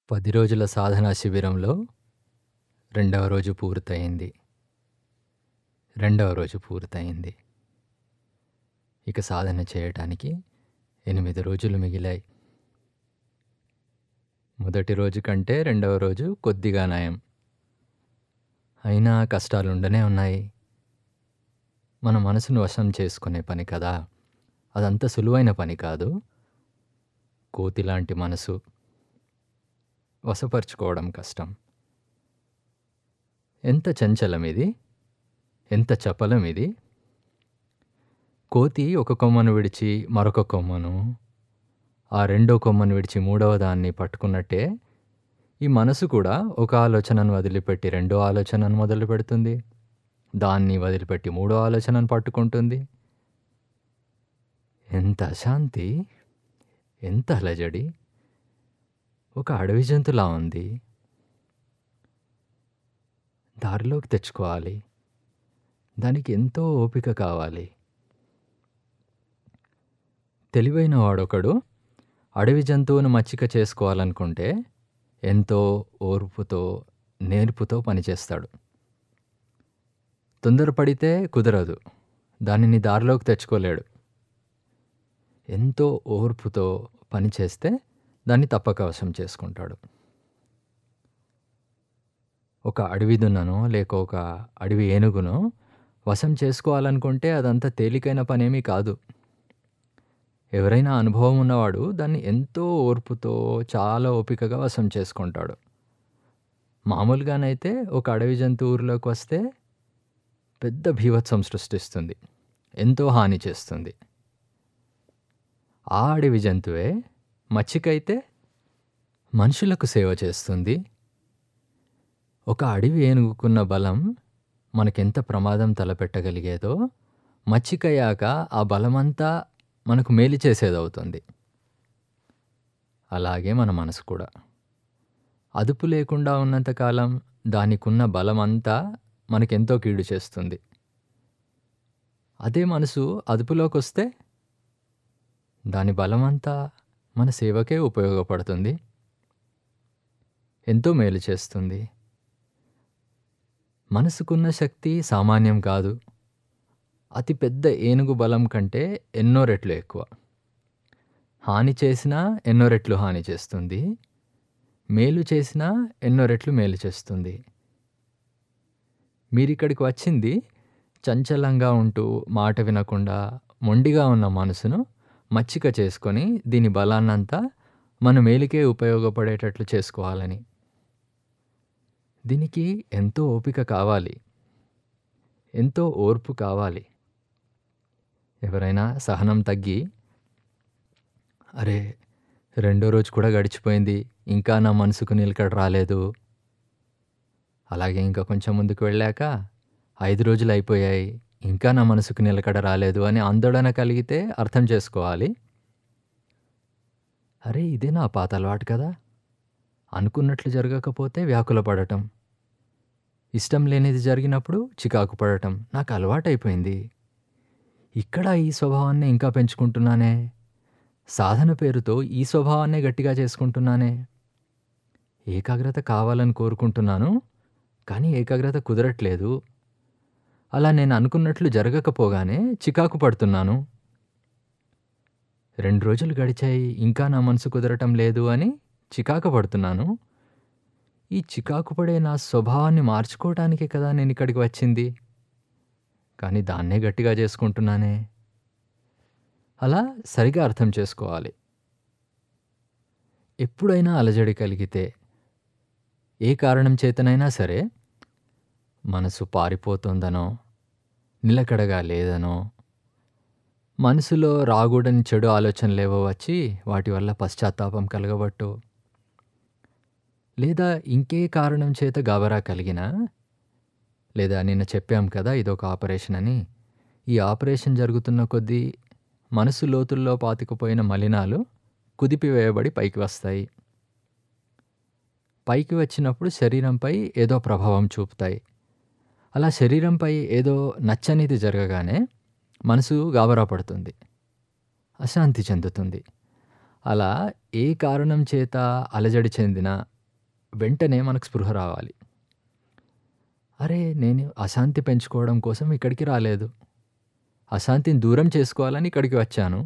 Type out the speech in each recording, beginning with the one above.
10 రోజుల సాధనా శిబిరంలో రెండవ రోజు పూర్తయింది. రెండవ రోజు పూర్తయింది. ఇక సాధన చేయటానికి 8 రోజులు మిగిలాయి. మొదటి రోజు కంటే రెండవ రోజు కొద్దిగా నయం. అయినా కష్టాలుండనే ఉన్నాయి. మన మనసును వశం చేసుకునే పని కదా! అదంత సులువైన పని కాదు. కోతిలాంటి మనసు వశపరుచుకోవడం కష్టం. ఎంత చంచలమిది! ఎంత చపలమిది! కోతి ఒక కొమ్మను విడిచి మరొక కొమ్మను, ఆ రెండో కొమ్మను విడిచి మూడవ దాన్ని పట్టుకున్నట్టే ఈ మనసు కూడా ఒక ఆలోచనను వదిలిపెట్టి రెండో ఆలోచనను మొదలుపెడుతుంది. దాన్ని వదిలిపెట్టి మూడో ఆలోచనను పట్టుకుంటుంది. ఎంత అశాంతి! ఎంత అలజడి! ఒక అడవి జంతువులా ఉంది. దారిలోకి తెచ్చుకోవాలి. దానికి ఎంతో ఓపిక కావాలి. తెలివైన వాడొకడు అడవి జంతువును మచ్చిక చేసుకోవాలనుకుంటే ఎంతో ఓర్పుతో, నేర్పుతో పనిచేస్తాడు. తొందరపడితే కుదరదు. దానిని దారిలోకి తెచ్చుకోలేడు. ఎంతో ఓర్పుతో పనిచేస్తే దాన్ని తప్పక వశం చేసుకుంటాడు. ఒక అడవి దున్ననో, లేక ఒక అడవి ఏనుగునో వశం చేసుకోవాలనుకుంటే అదంత తేలికైన పనేమీ కాదు. ఎవరైనా అనుభవం ఉన్నవాడు దాన్ని ఎంతో ఓర్పుతో, చాలా ఓపికగా వశం చేసుకుంటాడు. మామూలుగానైతే ఒక అడవి జంతువు ఊరిలోకి వస్తే పెద్ద బీభత్సం సృష్టిస్తుంది. ఎంతో హాని చేస్తుంది. ఆ అడవి జంతువే మచ్చికైతే మనుషులకు సేవ చేస్తుంది. ఒక అడవి ఏనుగుకున్న బలం మనకెంత ప్రమాదం తలపెట్టగలిగేదో మచ్చికయ్యాక ఆ బలమంతా మనకు మేలు చేసేదవుతుంది. అలాగే మన మనసు కూడా. అదుపు లేకుండా ఉన్నంత కాలం దానికున్న బలమంతా మనకెంతో కీడు చేస్తుంది. అదే మనసు అదుపులోకొస్తే దాని బలమంతా మన సేవకే ఉపయోగపడుతుంది. ఎంతో మేలు చేస్తుంది. మనసుకున్న శక్తి సామాన్యం కాదు. అతి పెద్ద ఏనుగు బలం కంటే ఎన్నో రెట్లు ఎక్కువ. హాని చేసినా ఎన్నో రెట్లు హాని చేస్తుంది. మేలు చేసినా ఎన్నో రెట్లు మేలు చేస్తుంది. మీరిక్కడికి వచ్చింది చంచలంగా ఉంటూ, మాట వినకుండా, మొండిగా ఉన్న మనసును మచ్చిక చేసుకొని దీని బలాన్నంతా మన మేలుకే ఉపయోగపడేటట్లు చేసుకోవాలని. దీనికి ఎంతో ఓపిక కావాలి. ఎంతో ఓర్పు కావాలి. ఎవరైనా సహనం తగ్గి, అరే! రెండో రోజు కూడా గడిచిపోయింది. ఇంకా నా మనసుకు నిలకడ రాలేదు. అలాగే ఇంకా కొంచెం ముందుకు వెళ్ళాక 5 రోజులయిపోయాయి. ఇంకా నా మనసుకు నిలకడ రాలేదు అని ఆందోళన కలిగితే అర్థం చేసుకోవాలి. అరే! ఇదే నా పాత అలవాటు కదా! అనుకున్నట్లు జరగకపోతే వ్యాకుల పడటం. ఇష్టం లేనిది జరిగినప్పుడు చికాకు పడటం నాకు అలవాటైపోయింది. ఇక్కడ ఈ స్వభావాన్నే ఇంకా పెంచుకుంటున్నానే. సాధన పేరుతో ఈ స్వభావాన్నే గట్టిగా చేసుకుంటున్నానే. ఏకాగ్రత కావాలని కోరుకుంటున్నాను. కానీ ఏకాగ్రత కుదరట్లేదు. అలా నేను అనుకున్నట్లు జరగకపోగానే చికాకు పడుతున్నాను. 2 రోజులు గడిచాయి. ఇంకా నా మనసు కుదరటం లేదు అని చికాకు పడుతున్నాను. ఈ చికాకు పడే నా స్వభావాన్ని మార్చుకోవటానికే కదా నేనిక్కడికి వచ్చింది. కానీ దాన్నే గట్టిగా చేసుకుంటున్నానే. అలా సరిగా అర్థం చేసుకోవాలి. ఎప్పుడైనా అలజడి కలిగితే, ఏ కారణం చేతనైనా సరే, మనసు పారిపోతోందనో, నిలకడగా లేదనో, మనసులో రాగూడని చెడు ఆలోచనలేవో వచ్చి వాటి వల్ల పశ్చాత్తాపం కలగబట్టో, లేదా ఇంకే కారణం చేత గాబరా కలిగినా, లేదా నిన్న చెప్పాం కదా ఇదొక ఆపరేషన్ అని. ఈ ఆపరేషన్ జరుగుతున్న కొద్దీ మనసు లోతుల్లో పాతుకుపోయిన మలినాలు కుదిపివేయబడి పైకి వస్తాయి. పైకి వచ్చినప్పుడు శరీరంపై ఏదో ప్రభావం చూపుతాయి. అలా శరీరంపై ఏదో నచ్చనిది జరగగానే మనసు గాబరా పడుతుంది. అశాంతి చెందుతుంది. అలా ఏ కారణం చేత అలజడి చెందినా, వెంటనే మనకు స్పృహ రావాలి అరే నేను అశాంతి పెంచుకోవడం కోసం ఇక్కడికి రాలేదు అశాంతిని దూరం చేసుకోవాలని ఇక్కడికి వచ్చాను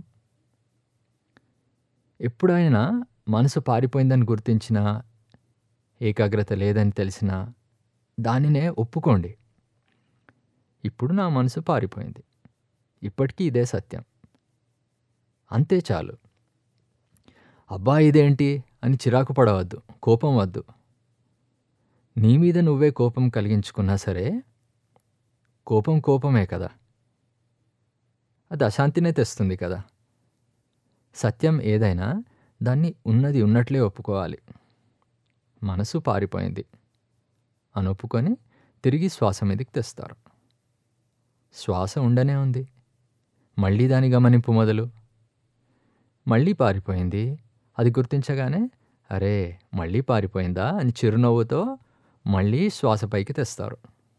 ఎప్పుడైనా మనసు పారిపోయిందని గుర్తించిన ఏకాగ్రత లేదని తెలిసిన దానినే ఒప్పుకోండి ఇప్పుడు నా మనసు పారిపోయింది ఇప్పటికీ ఇదే సత్యం అంతే చాలు అబ్బా ఇదేంటి అని చిరాకు పడవద్దు కోపం వద్దు నీ మీద నువ్వే కోపం కలిగించుకున్నా సరే కోపం కోపమే కదా అది అశాంతినే తెస్తుంది కదా సత్యం ఏదైనా దాన్ని ఉన్నది ఉన్నట్లే ఒప్పుకోవాలి మనసు పారిపోయింది అని ఒప్పుకొని తిరిగి శ్వాస మీదకి తెస్తారు శ్వాస ఉండనే ఉంది మళ్ళీ దాని గమనింపు మొదలు మళ్ళీ పారిపోయింది అది గుర్తించగానే అరే మళ్ళీ పారిపోయిందా అని చిరునవ్వుతో మళ్ళీ శ్వాస పైకి తెస్తారు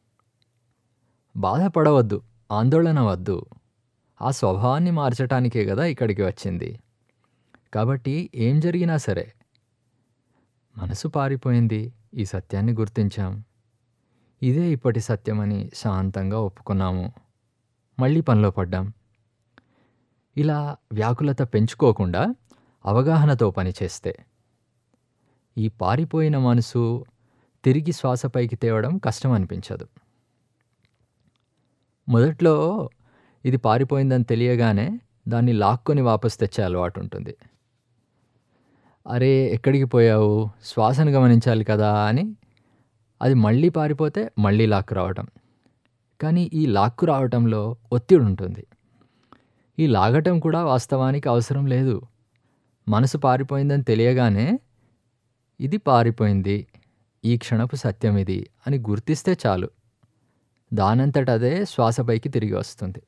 బాధపడవద్దు ఆందోళన వద్దు ఆ స్వభావాన్ని మార్చటానికే కదా ఇక్కడికి వచ్చింది కాబట్టి ఏం జరిగినా సరే మనసు పారిపోయింది ఈ సత్యాన్ని గుర్తించాం ఇదే ఇప్పటి సత్యమని శాంతంగా ఒప్పుకున్నాము మళ్ళీ పనిలో పడ్డాం ఇలా వ్యాకులత పెంచుకోకుండా అవగాహనతో పనిచేస్తే ఈ పారిపోయిన మనసు తిరిగి శ్వాసపైకి తేవడం కష్టం అనిపించదు మొదట్లో ఇది పారిపోయిందని తెలియగానే దాన్ని లాక్కొని వాపసు తెచ్చే అలవాటు ఉంటుంది అరే ఎక్కడికి పోయావు శ్వాసను గమనించాలి కదా అని అది మళ్ళీ పారిపోతే మళ్ళీ లాక్కు రావటం కానీ ఈ లాక్కు రావటంలో ఒత్తిడి ఉంటుంది ఈ లాగటం కూడా వాస్తవానికి అవసరం లేదు మనసు పారిపోయిందని తెలియగానే ఇది పారిపోయింది ఈ క్షణపు సత్యం ఇది అని గుర్తిస్తే చాలు దానంతట అదే శ్వాసపైకి తిరిగి వస్తుంది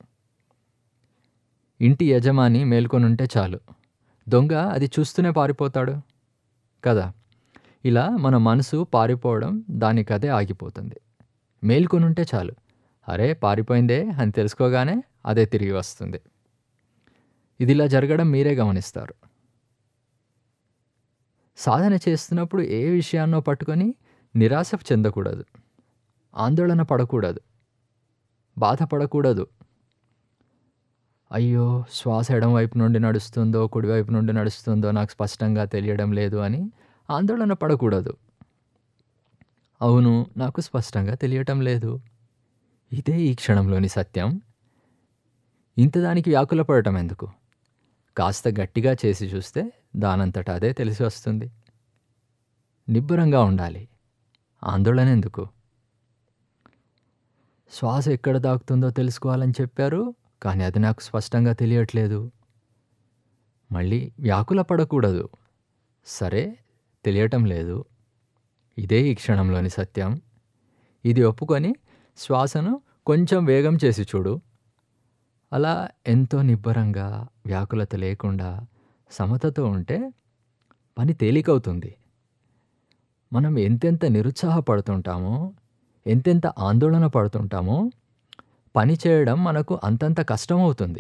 ఇంటి యజమాని మేల్కొనుంటే చాలు దొంగ అది చూస్తూనే పారిపోతాడు కదా ఇలా మన మనసు పారిపోవడం దానికదే ఆగిపోతుంది మేల్కొనుంటే చాలు అరే పారిపోయిందే అని తెలుసుకోగానే అదే తిరిగి వస్తుంది ఇది ఇలా జరగడం మీరే గమనిస్తారు సాధన చేస్తున్నప్పుడు ఏ విషయాన్నో పట్టుకొని నిరాశ చెందకూడదు ఆందోళన పడకూడదు బాధపడకూడదు అయ్యో శ్వాస ఎడం వైపు నుండి నడుస్తుందో కుడివైపు నుండి నడుస్తుందో నాకు స్పష్టంగా తెలియడం లేదు అని ఆందోళన పడకూడదు అవును నాకు స్పష్టంగా తెలియటం లేదు ఇదే ఈ క్షణంలోని సత్యం ఇంత దానికి వ్యాకుల పడటం ఎందుకు కాస్త గట్టిగా చేసి చూస్తే దానంతట అదే తెలిసి వస్తుంది నిబ్బరంగా ఉండాలి ఆందోళన ఎందుకు శ్వాస ఎక్కడ దాక్కుతుందో తెలుసుకోవాలని చెప్పారు కానీ అది నాకు స్పష్టంగా తెలియట్లేదు మళ్ళీ వ్యాకుల పడకూడదు సరే తెలియటం లేదు ఇదే ఈ క్షణంలోని సత్యం ఇది ఒప్పుకొని శ్వాసను కొంచెం వేగం చేసి చూడు అలా ఎంతో నిబ్బరంగా వ్యాకులత లేకుండా సమతతో ఉంటే పని తేలికవుతుంది మనం ఎంతెంత నిరుత్సాహపడుతుంటామో ఎంతెంత ఆందోళన పడుతుంటామో పని చేయడం మనకు అంతంత కష్టమవుతుంది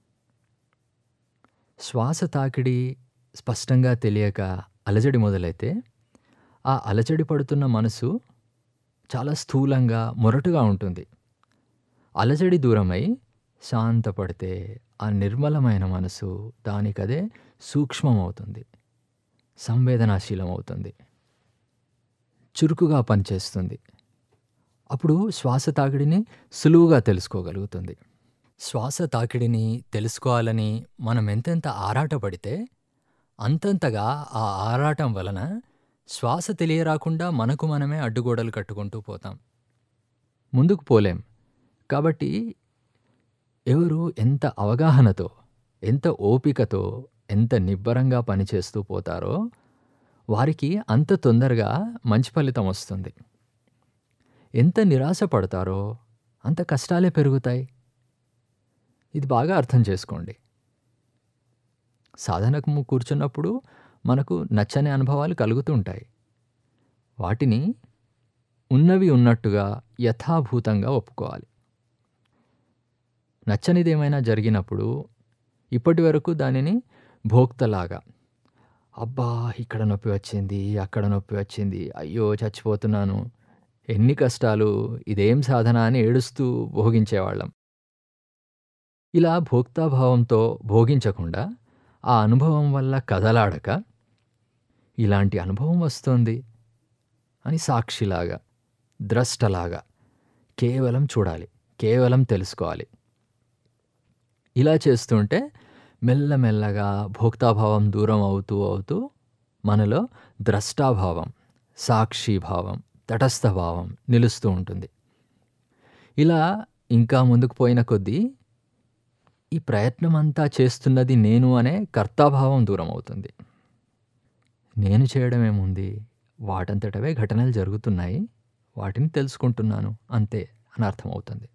శ్వాస తాకిడి స్పష్టంగా తెలియక అలజడి మొదలైతే ఆ అలజడి పడుతున్న మనసు చాలా స్థూలంగా మొరటుగా ఉంటుంది అలజడి దూరమై శాంతపడితే ఆ నిర్మలమైన మనసు దానికదే సూక్ష్మమవుతుంది సంవేదనాశీలం అవుతుంది చురుకుగా పనిచేస్తుంది అప్పుడు శ్వాస తాకిడిని సులువుగా తెలుసుకోగలుగుతుంది శ్వాస తాకిడిని తెలుసుకోవాలని మనం ఎంతెంత ఆరాటపడితే అంతంతగా ఆ ఆరాటం వలన శ్వాస తెలియరాకుండా మనకు మనమే అడ్డుగోడలు కట్టుకుంటూ పోతాం ముందుకు పోలేం కాబట్టి ఎవరు ఎంత అవగాహనతో ఎంత ఓపికతో ఎంత నిబ్బరంగా పనిచేస్తూ పోతారో వారికి అంత తొందరగా మంచి ఫలితం వస్తుంది ఎంత నిరాశ పడతారో అంత కష్టాలే పెరుగుతాయి ఇది బాగా అర్థం చేసుకోండి సాధనకు కూర్చున్నప్పుడు మనకు నచ్చని అనుభవాలు కలుగుతుంటాయి వాటిని ఉన్నవి ఉన్నట్టుగా యథాభూతంగా ఒప్పుకోవాలి నచ్చనిది ఏమైనా జరిగినప్పుడు ఇప్పటి వరకు దానిని భోక్తలాగా అబ్బా! ఇక్కడ నొప్పి వచ్చింది, అక్కడ నొప్పి వచ్చింది, అయ్యో! చచ్చిపోతున్నాను. ఎన్ని కష్టాలు, ఇదేం సాధన అని ఏడుస్తూ భోగించేవాళ్ళం. ఇలా భోక్తాభావంతో భోగించకుండా, ఆ అనుభవం వల్ల కదలాడక, ఇలాంటి అనుభవం వస్తోంది అని సాక్షిలాగా, ద్రష్టలాగా కేవలం చూడాలి, కేవలం తెలుసుకోవాలి. ఇలా చేస్తుంటే మెల్లమెల్లగా భోక్తాభావం దూరం అవుతూ అవుతూ మనలో ద్రష్టాభావం, సాక్షిభావం, తటస్థభావం నిలుస్తూ ఉంటుంది. ఇలా ఇంకా ముందుకు పోయిన కొద్దీ ఈ ప్రయత్నమంతా చేస్తున్నది నేను అనే కర్తాభావం దూరం అవుతుంది. నేను చేయడమేముంది, వాటంతటవే ఘటనలు జరుగుతున్నాయి, వాటిని తెలుసుకుంటున్నాను అంతే అని అర్థమవుతుంది.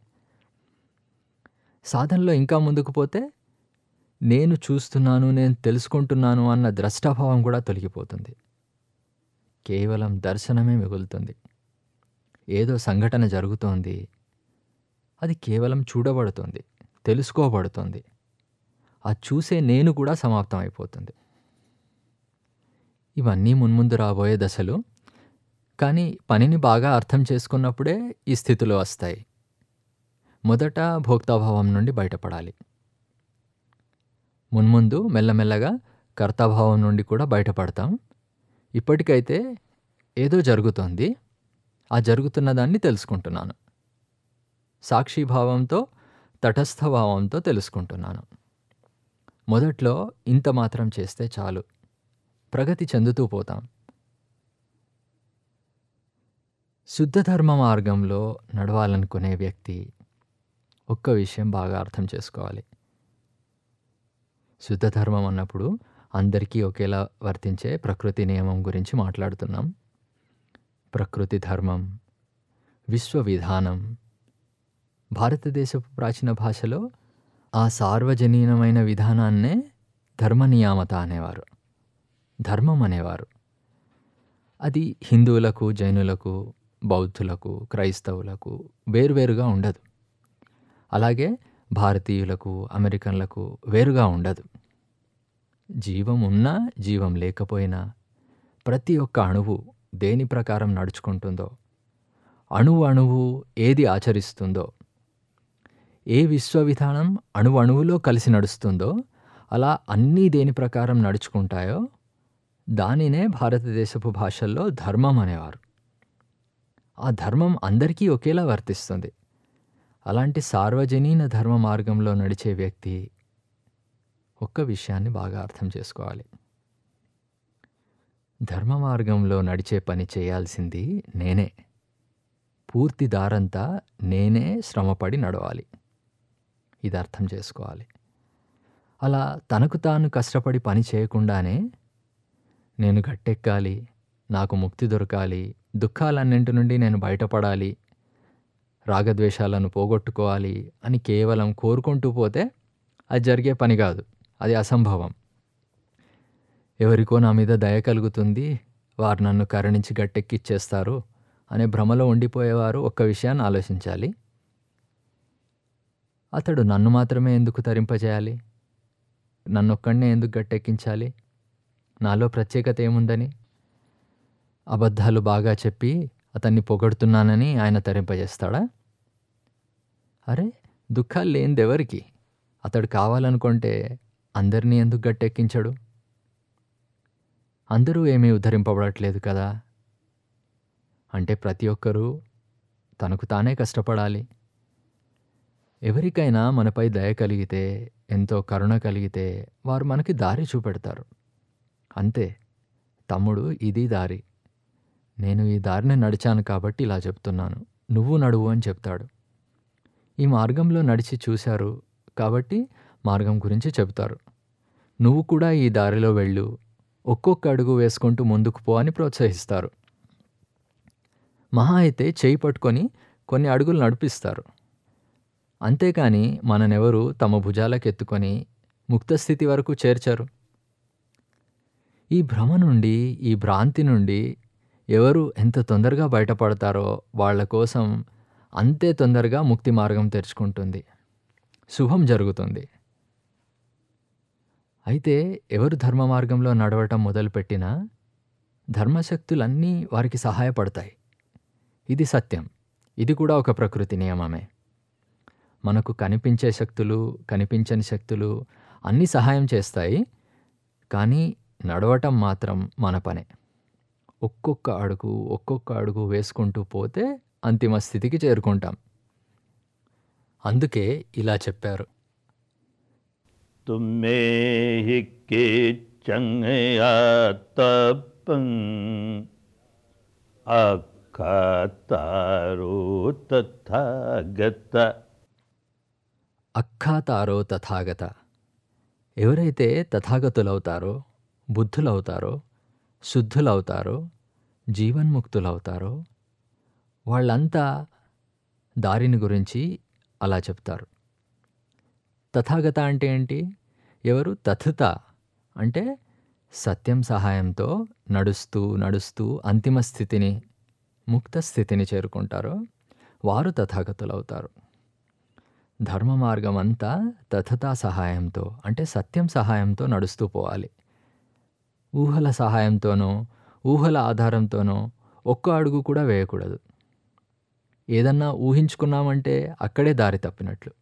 సాధనలో ఇంకా ముందుకు పోతే నేను చూస్తున్నాను, నేను తెలుసుకుంటున్నాను అన్న ద్రష్టాభావం కూడా తొలగిపోతుంది. కేవలం దర్శనమే మిగులుతుంది. ఏదో సంఘటన జరుగుతోంది. అది కేవలం చూడబడుతోంది, తెలుసుకోబడుతోంది. ఆ చూసే నేను కూడా సమాప్తం అయిపోతుంది. ఇవన్నీ మున్ముందు రాబోయే దశలు. కానీ పనిని బాగా అర్థం చేసుకున్నప్పుడే ఈ స్థితులు వస్తాయి. మొదట భోక్తాభావం నుండి బయటపడాలి. మున్ముందు మెల్లమెల్లగా కర్తాభావం నుండి కూడా బయటపడతాం. ఇప్పటికైతే ఏదో జరుగుతోంది. ఆ జరుగుతున్న దాన్ని తెలుసుకుంటున్నాను. సాక్షిభావంతో, తటస్థభావంతో తెలుసుకుంటున్నాను. మొదట్లో ఇంత మాత్రం చేస్తే చాలు. ప్రగతి చెందుతూ పోతాం. శుద్ధ ధర్మ మార్గంలో నడవాలనుకునే వ్యక్తి ఒక్క విషయం బాగా అర్థం చేసుకోవాలి. శుద్ధ ధర్మం అన్నప్పుడు అందరికీ ఒకేలా వర్తించే ప్రకృతి నియమం గురించి మాట్లాడుతున్నాం. ప్రకృతి ధర్మం, విశ్వ విధానం, భారతదేశపు ప్రాచీన భాషలో ఆ సార్వజనీనమైన విధానాన్నే ధర్మనియామత అనేవారు. ధర్మం అనేవారు. అది హిందువులకు, జైనులకు, బౌద్ధులకు, క్రైస్తవులకు వేర్వేరుగా ఉండదు. అలాగే భారతీయులకు, అమెరికన్లకు వేరుగా ఉండదు. జీవం ఉన్నా, జీవం లేకపోయినా ప్రతి ఒక్క అణువు దేని ప్రకారం నడుచుకుంటుందో, అణువు అణువు ఏది ఆచరిస్తుందో, ఏ విశ్వవిధానం అణువణువులో కలిసి నడుస్తుందో అలా అన్నీ దేని ప్రకారం నడుచుకుంటాయో దానినే భారతదేశపు భాషల్లో ధర్మం అనేవారు. ఆ ధర్మం అందరికీ ఒకేలా వర్తిస్తుంది. అలాంటి సార్వజనీన ధర్మ మార్గంలో నడిచే వ్యక్తి ఒక్క విషయాన్ని బాగా అర్థం చేసుకోవాలి. ధర్మ మార్గంలో నడిచే పని చేయాల్సింది నేనే. పూర్తి దారంతా నేనే శ్రమపడి నడవాలి. ఇది అర్థం చేసుకోవాలి. అలా తనకు తాను కష్టపడి పని చేయకుండానే నేను గట్టెక్కాలి, నాకు ముక్తి దొరకాలి, దుఃఖాలన్నింటి నుండి నేను బయటపడాలి, రాగద్వేషాలను పోగొట్టుకోవాలి అని కేవలం కోరుకుంటూ పోతే అది జరిగే పని కాదు. అది అసంభవం. ఎవరికో నా మీద దయ కలుగుతుంది, వారు నన్ను కరుణించి గట్టెక్కిచ్చేస్తారు అనే భ్రమలో ఉండిపోయేవారు ఒక్క విషయాన్ని ఆలోచించాలి. అతడు నన్ను మాత్రమే ఎందుకు తరింపజేయాలి? నన్నొక్కడినే ఎందుకు గట్టెక్కించాలి? నాలో ప్రత్యేకత ఏముందని? అబద్ధాలు బాగా చెప్పి అతన్ని పొగడుతున్నానని ఆయన తరింపజేస్తాడా? అరే! దుఃఖాలు లేనిదెవరికి? అతడు కావాలనుకుంటే అందరినీ ఎందుకు గట్టెక్కించడు? అందరూ ఏమీ ఉద్ధరింపబడట్లేదు కదా! అంటే ప్రతి ఒక్కరూ తనకు తానే కష్టపడాలి. ఎవరికైనా మనపై దయ కలిగితే, ఎంతో కరుణ కలిగితే వారు మనకి దారి చూపెడతారు. అంతే. తమ్ముడు ఇది దారి. నేను ఈ దారిన నడిచాను కాబట్టి ఇలా చెప్తున్నాను. నువ్వు నడువు అని చెప్తాడు. ఈ మార్గంలో నడిచి చూశారు కాబట్టి మార్గం గురించి చెబుతారు. నువ్వు కూడా ఈ దారిలో వెళ్ళు, ఒక్కొక్క అడుగు వేసుకుంటూ ముందుకు పో అని ప్రోత్సహిస్తారు. మహా అయితే చెయ్యి పట్టుకొని కొన్ని అడుగులు నడిపిస్తారు. అంతేకాని మననెవరూ తమ భుజాలకెత్తుకొని ముక్తస్థితి వరకు చేర్చరు. ఈ భ్రమ నుండి, ఈ భ్రాంతి నుండి ఎవరు ఎంత తొందరగా బయటపడతారో వాళ్ళ కోసం అంతే తొందరగా ముక్తి మార్గం తెరుచుకుంటుంది. శుభం జరుగుతుంది. అయితే ఎవరు ధర్మ మార్గంలో నడవటం మొదలుపెట్టినా ధర్మశక్తులన్నీ వారికి సహాయపడతాయి ఇది సత్యం ఇది కూడా ఒక ప్రకృతి నియమమే మనకు కనిపించే శక్తులు కనిపించని శక్తులు అన్నీ సహాయం చేస్తాయి కానీ నడవటం మాత్రం మన పనే ఒక్కొక్క అడుగు ఒక్కొక్క అడుగు వేసుకుంటూ పోతే అంతిమ స్థితికి చేరుకుంటాం అందుకే ఇలా చెప్పారు तुम्मे हि केचङ्या तपं अखातारो तथा गत అఖ్యాతారో తథాగత ఎవరైతే తథాగతులవుతారో బుద్ధులవుతారో శుద్ధులవుతారో జీవన్ముక్తులవుతారో వాళ్ళంతా దారిని గురించి అలా చెప్తారు తథాగత అంటే ఏంటి ఎవరు తథుత అంటే సత్యం సహాయంతో నడుస్తూ నడుస్తూ అంతిమ స్థితిని ముక్త స్థితిని చేరుకుంటారో వారు తథాగతులవుతారు ధర్మ మార్గం అంతా తథతా సహాయంతో అంటే సత్యం సహాయంతో నడుస్తూ పోవాలి ఊహల సహాయంతోనో ఊహల ఆధారంతోనో ఒక్క అడుగు కూడా వేయకూడదు ఏదన్నా ఊహించుకున్నామంటే అక్కడే దారి తప్పినట్లు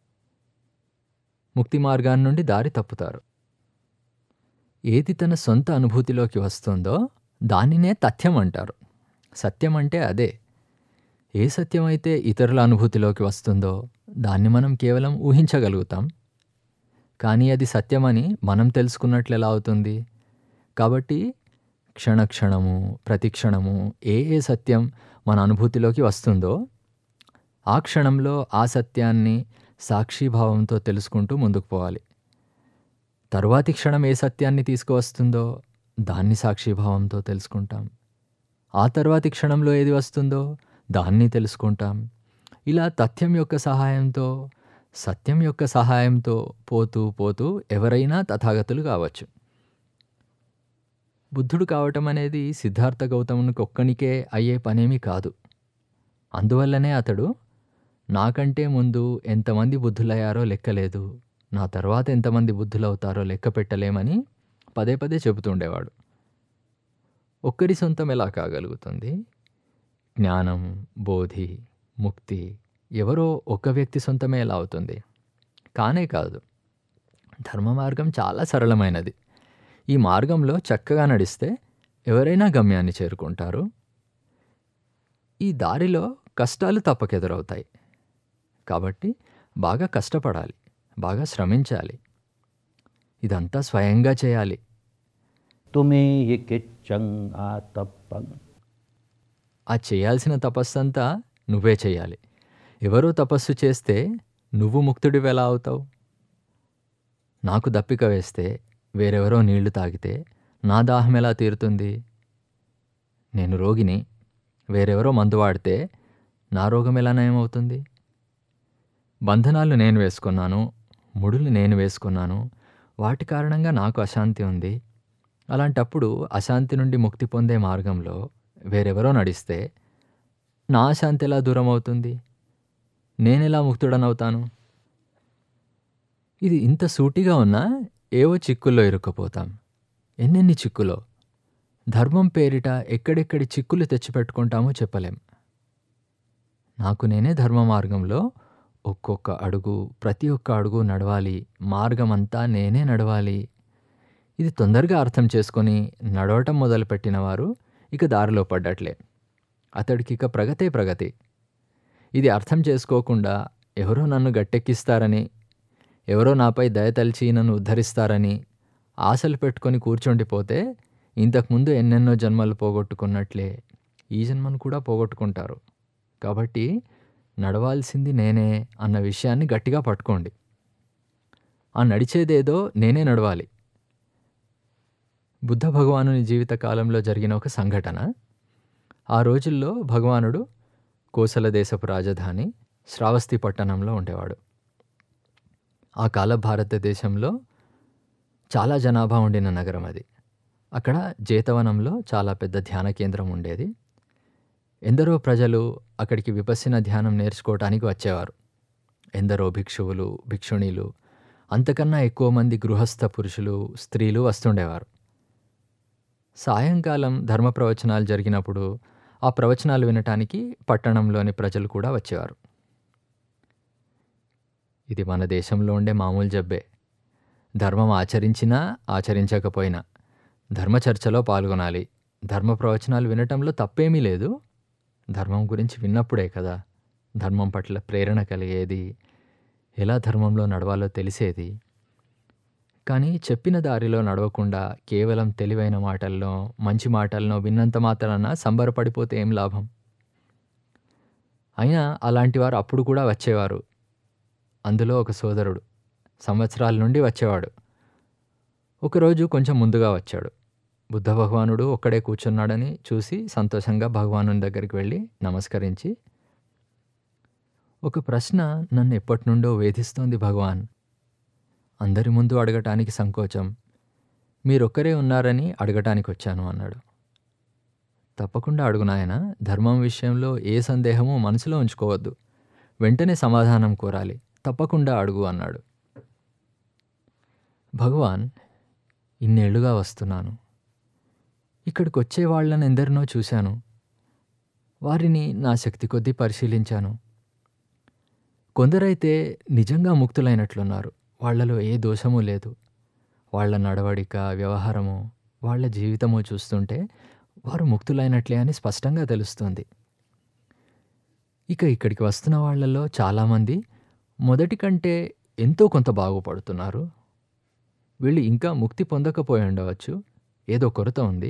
ముక్తి మార్గాన్ని నుండి దారి తప్పుతారు ఏది తన సొంత అనుభూతిలోకి వస్తుందో దానినే తథ్యం అంటారు సత్యం అంటే అదే ఏ సత్యం అయితే ఇతరుల అనుభూతిలోకి వస్తుందో దాన్ని మనం కేవలం ఊహించగలుగుతాం కానీ అది సత్యమని మనం తెలుసుకున్నట్లు ఎలా అవుతుంది కాబట్టి క్షణక్షణము ప్రతిక్షణము ఏ ఏ సత్యం మన అనుభూతిలోకి వస్తుందో ఆ క్షణంలో ఆ సత్యాన్ని సాక్షిభావంతో తెలుసుకుంటూ ముందుకు పోవాలి తరువాతి క్షణం ఏ సత్యాన్ని తీసుకువస్తుందో దాన్ని సాక్షిభావంతో తెలుసుకుంటాం ఆ తర్వాతి క్షణంలో ఏది వస్తుందో దాన్ని తెలుసుకుంటాం ఇలా తథ్యం యొక్క సహాయంతో సత్యం యొక్క సహాయంతో పోతూ పోతూ ఎవరైనా తథాగతులు కావచ్చు బుద్ధుడు కావటం అనేది సిద్ధార్థ గౌతమునికి ఒక్కనికే అయ్యే పనేమీ కాదు అందువల్లనే అతడు నాకంటే ముందు ఎంతమంది బుద్ధులయ్యారో లెక్కలేదు నా తర్వాత ఎంతమంది బుద్ధులవుతారో లెక్క పెట్టలేమని పదే పదే చెబుతుండేవాడు ఒక్కరి సొంతం ఎలా కాగలుగుతుంది జ్ఞానం బోధి ముక్తి ఎవరో ఒక వ్యక్తి సొంతమే ఎలా అవుతుంది కానే కాదు ధర్మ మార్గం చాలా సరళమైనది ఈ మార్గంలో చక్కగా నడిస్తే ఎవరైనా గమ్యాన్ని చేరుకుంటారు ఈ దారిలో కష్టాలు తప్పకెదురవుతాయి కాబట్టి బాగా కష్టపడాలి బాగా శ్రమించాలి ఇదంతా స్వయంగా చేయాలి तुम्हे हि किच्चङ्गा तपं ఆ చేయాల్సిన తపస్సంతా నువ్వే చేయాలి ఎవరో తపస్సు చేస్తే నువ్వు ముక్తుడివి ఎలా అవుతావు నాకు దప్పిక వేస్తే వేరెవరో నీళ్లు తాగితే నా దాహం ఎలా తీరుతుంది నేను రోగిని వేరెవరో మందు వాడితే నా రోగం ఎలా నయమవుతుంది బంధనాలు నేను వేసుకున్నాను ముడులు నేను వేసుకున్నాను వాటి కారణంగా నాకు అశాంతి ఉంది అలాంటప్పుడు అశాంతి నుండి ముక్తి పొందే మార్గంలో వేరెవరో నడిస్తే నా అశాంతి ఎలా దూరం అవుతుంది నేనెలా ముక్తుడనవుతాను ఇది ఇంత సూటిగా ఉన్నా ఏవో చిక్కుల్లో ఇరుక్కుపోతాం ఎన్నెన్ని చిక్కులో ధర్మం పేరిట ఎక్కడెక్కడి చిక్కులు తెచ్చిపెట్టుకుంటామో చెప్పలేం నాకు నేనే ధర్మ మార్గంలో ఒక్కొక్క అడుగు ప్రతి ఒక్క అడుగు నడవాలి మార్గమంతా నేనే నడవాలి ఇది తొందరగా అర్థం చేసుకొని నడవటం మొదలుపెట్టిన వారు ఇక దారిలో పడ్డట్లే అతడికి ఇక ప్రగతే ప్రగతి ఇది అర్థం చేసుకోకుండా ఎవరో నన్ను గట్టెక్కిస్తారని ఎవరో నాపై దయతలిచి నన్ను ఉద్ధరిస్తారని ఆశలు పెట్టుకొని కూర్చుండిపోతే ఇంతకుముందు ఎన్నెన్నో జన్మలు పోగొట్టుకున్నట్లే ఈ జన్మను కూడా పోగొట్టుకుంటారు కాబట్టి నడవాల్సింది నేనే అన్న విషయాన్ని గట్టిగా పట్టుకోండి ఆ నడిచేదేదో నేనే నడవాలి బుద్ధ భగవానుని జీవిత కాలంలో జరిగిన ఒక సంఘటన ఆ రోజుల్లో భగవానుడు కోసల దేశపు రాజధాని శ్రావస్తి పట్టణంలో ఉండేవాడు ఆ కాల భారతదేశంలో చాలా జనాభా ఉండిన నగరం అది అక్కడ జేతవనంలో చాలా పెద్ద ధ్యాన కేంద్రం ఉండేది ఎందరో ప్రజలు అక్కడికి విపస్సిన ధ్యానం నేర్చుకోవటానికి వచ్చేవారు ఎందరో భిక్షువులు భిక్షుణీలు అంతకన్నా ఎక్కువ మంది గృహస్థ పురుషులు స్త్రీలు వస్తుండేవారు సాయంకాలం ధర్మ ప్రవచనాలు జరిగినప్పుడు ఆ ప్రవచనాలు వినటానికి పట్టణంలోని ప్రజలు కూడా వచ్చేవారు ఇది మన దేశంలో ఉండే మామూలు జబ్బే ధర్మం ఆచరించినా ఆచరించకపోయినా ధర్మచర్చలో పాల్గొనాలి ధర్మ ప్రవచనాలు వినటంలో తప్పేమీ లేదు ధర్మం గురించి విన్నప్పుడే కదా ధర్మం పట్ల ప్రేరణ కలిగేది ఎలా ధర్మంలో నడవాలో తెలిసేది కానీ చెప్పిన దారిలో నడవకుండా కేవలం తెలివైన మాటల్లో మంచి మాటలను విన్నంత మాత్రాన సంబరపడిపోతే ఏం లాభం అయినా అలాంటి వారు అప్పుడు కూడా వచ్చేవారు అందులో ఒక సోదరుడు సంవత్సరాల నుండి వచ్చేవాడు ఒకరోజు కొంచెం ముందుగా వచ్చాడు బుద్ధ భగవానుడు ఒక్కడే కూర్చున్నాడని చూసి సంతోషంగా భగవాను దగ్గరికి వెళ్ళి నమస్కరించి ఒక ప్రశ్న నన్ను ఎప్పటి నుండో వేధిస్తోంది భగవాన్ అందరి ముందు అడగటానికి సంకోచం మీరొక్కరే ఉన్నారని అడగటానికి వచ్చాను అన్నాడు తప్పకుండా అడుగు నాయన ధర్మం విషయంలో ఏ సందేహము మనసులో ఉంచుకోవద్దు వెంటనే సమాధానం కోరాలి తప్పకుండా అడుగు అన్నాడు భగవాన్ ఇన్నేళ్లుగా వస్తున్నాను ఇక్కడికి వచ్చే వాళ్ళని ఎందరినో చూశాను వారిని నా శక్తి కొద్దీ పరిశీలించాను కొందరైతే నిజంగా ముక్తులైనట్లున్నారు వాళ్ళలో ఏ దోషము లేదు వాళ్ళ నడవడిక వ్యవహారము వాళ్ళ జీవితము చూస్తుంటే వారు ముక్తులైనట్లే అని స్పష్టంగా తెలుస్తుంది ఇక ఇక్కడికి వస్తున్న వాళ్ళలో చాలామంది మొదటి కంటే ఎంతో కొంత బాగుపడుతున్నారు వీళ్ళు ఇంకా ముక్తి పొందకపోయి ఉండవచ్చు ఏదో కొరత ఉంది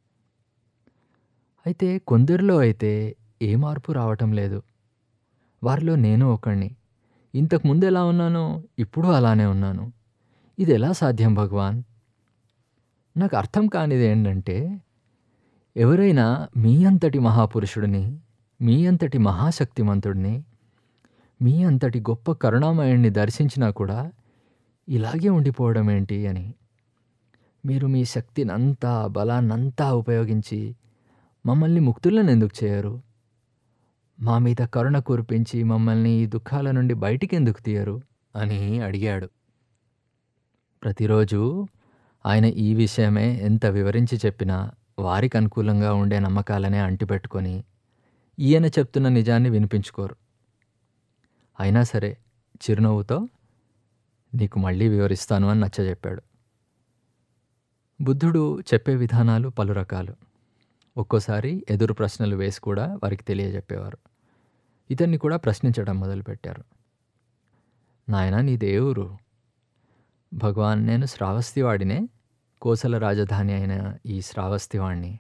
అయితే కొందరిలో అయితే ఏ మార్పు రావటం లేదు వారిలో నేను ఒకణ్ణి ఇంతకు ముందు ఎలా ఉన్నానో ఇప్పుడు అలానే ఉన్నాను ఇది ఎలా సాధ్యం భగవాన్ నాకు అర్థం కానిది ఏంటంటే ఎవరైనా మీ అంతటి మహాపురుషుడిని మీ అంతటి మహాశక్తిమంతుడిని మీ అంతటి గొప్ప కరుణామయుణ్ణి దర్శించినా కూడా ఇలాగే ఉండిపోవడం ఏంటి అని మీరు మీ శక్తినంతా బలాన్నంతా ఉపయోగించి మమ్మల్ని ముక్తులను ఎందుకు చేయరు మా మీద కరుణ కురిపించి మమ్మల్ని ఈ దుఃఖాల నుండి బయటికి ఎందుకు తీయరు అని అడిగాడు ప్రతిరోజు ఆయన ఈ విషయమే ఎంత వివరించి చెప్పినా వారికి అనుకూలంగా ఉండే నమ్మకాలనే అంటిపెట్టుకొని ఈయన చెప్తున్న నిజాన్ని వినిపించుకోరు అయినా సరే చిరునవ్వుతో నీకు మళ్ళీ వివరిస్తాను అని నచ్చజెప్పాడు బుద్ధుడు చెప్పే విధానాలు పలు రకాలు ఒక్కోసారి ఎదురు ప్రశ్నలు వేసి కూడా వారికి తెలియజెప్పేవారు ఇతన్ని కూడా ప్రశ్నించడం మొదలుపెట్టారు నాయన నీ దేవురు భగవాన్ నేను శ్రావస్తివాడినే కోసల రాజధాని అయిన ఈ శ్రావస్తివాణ్ణి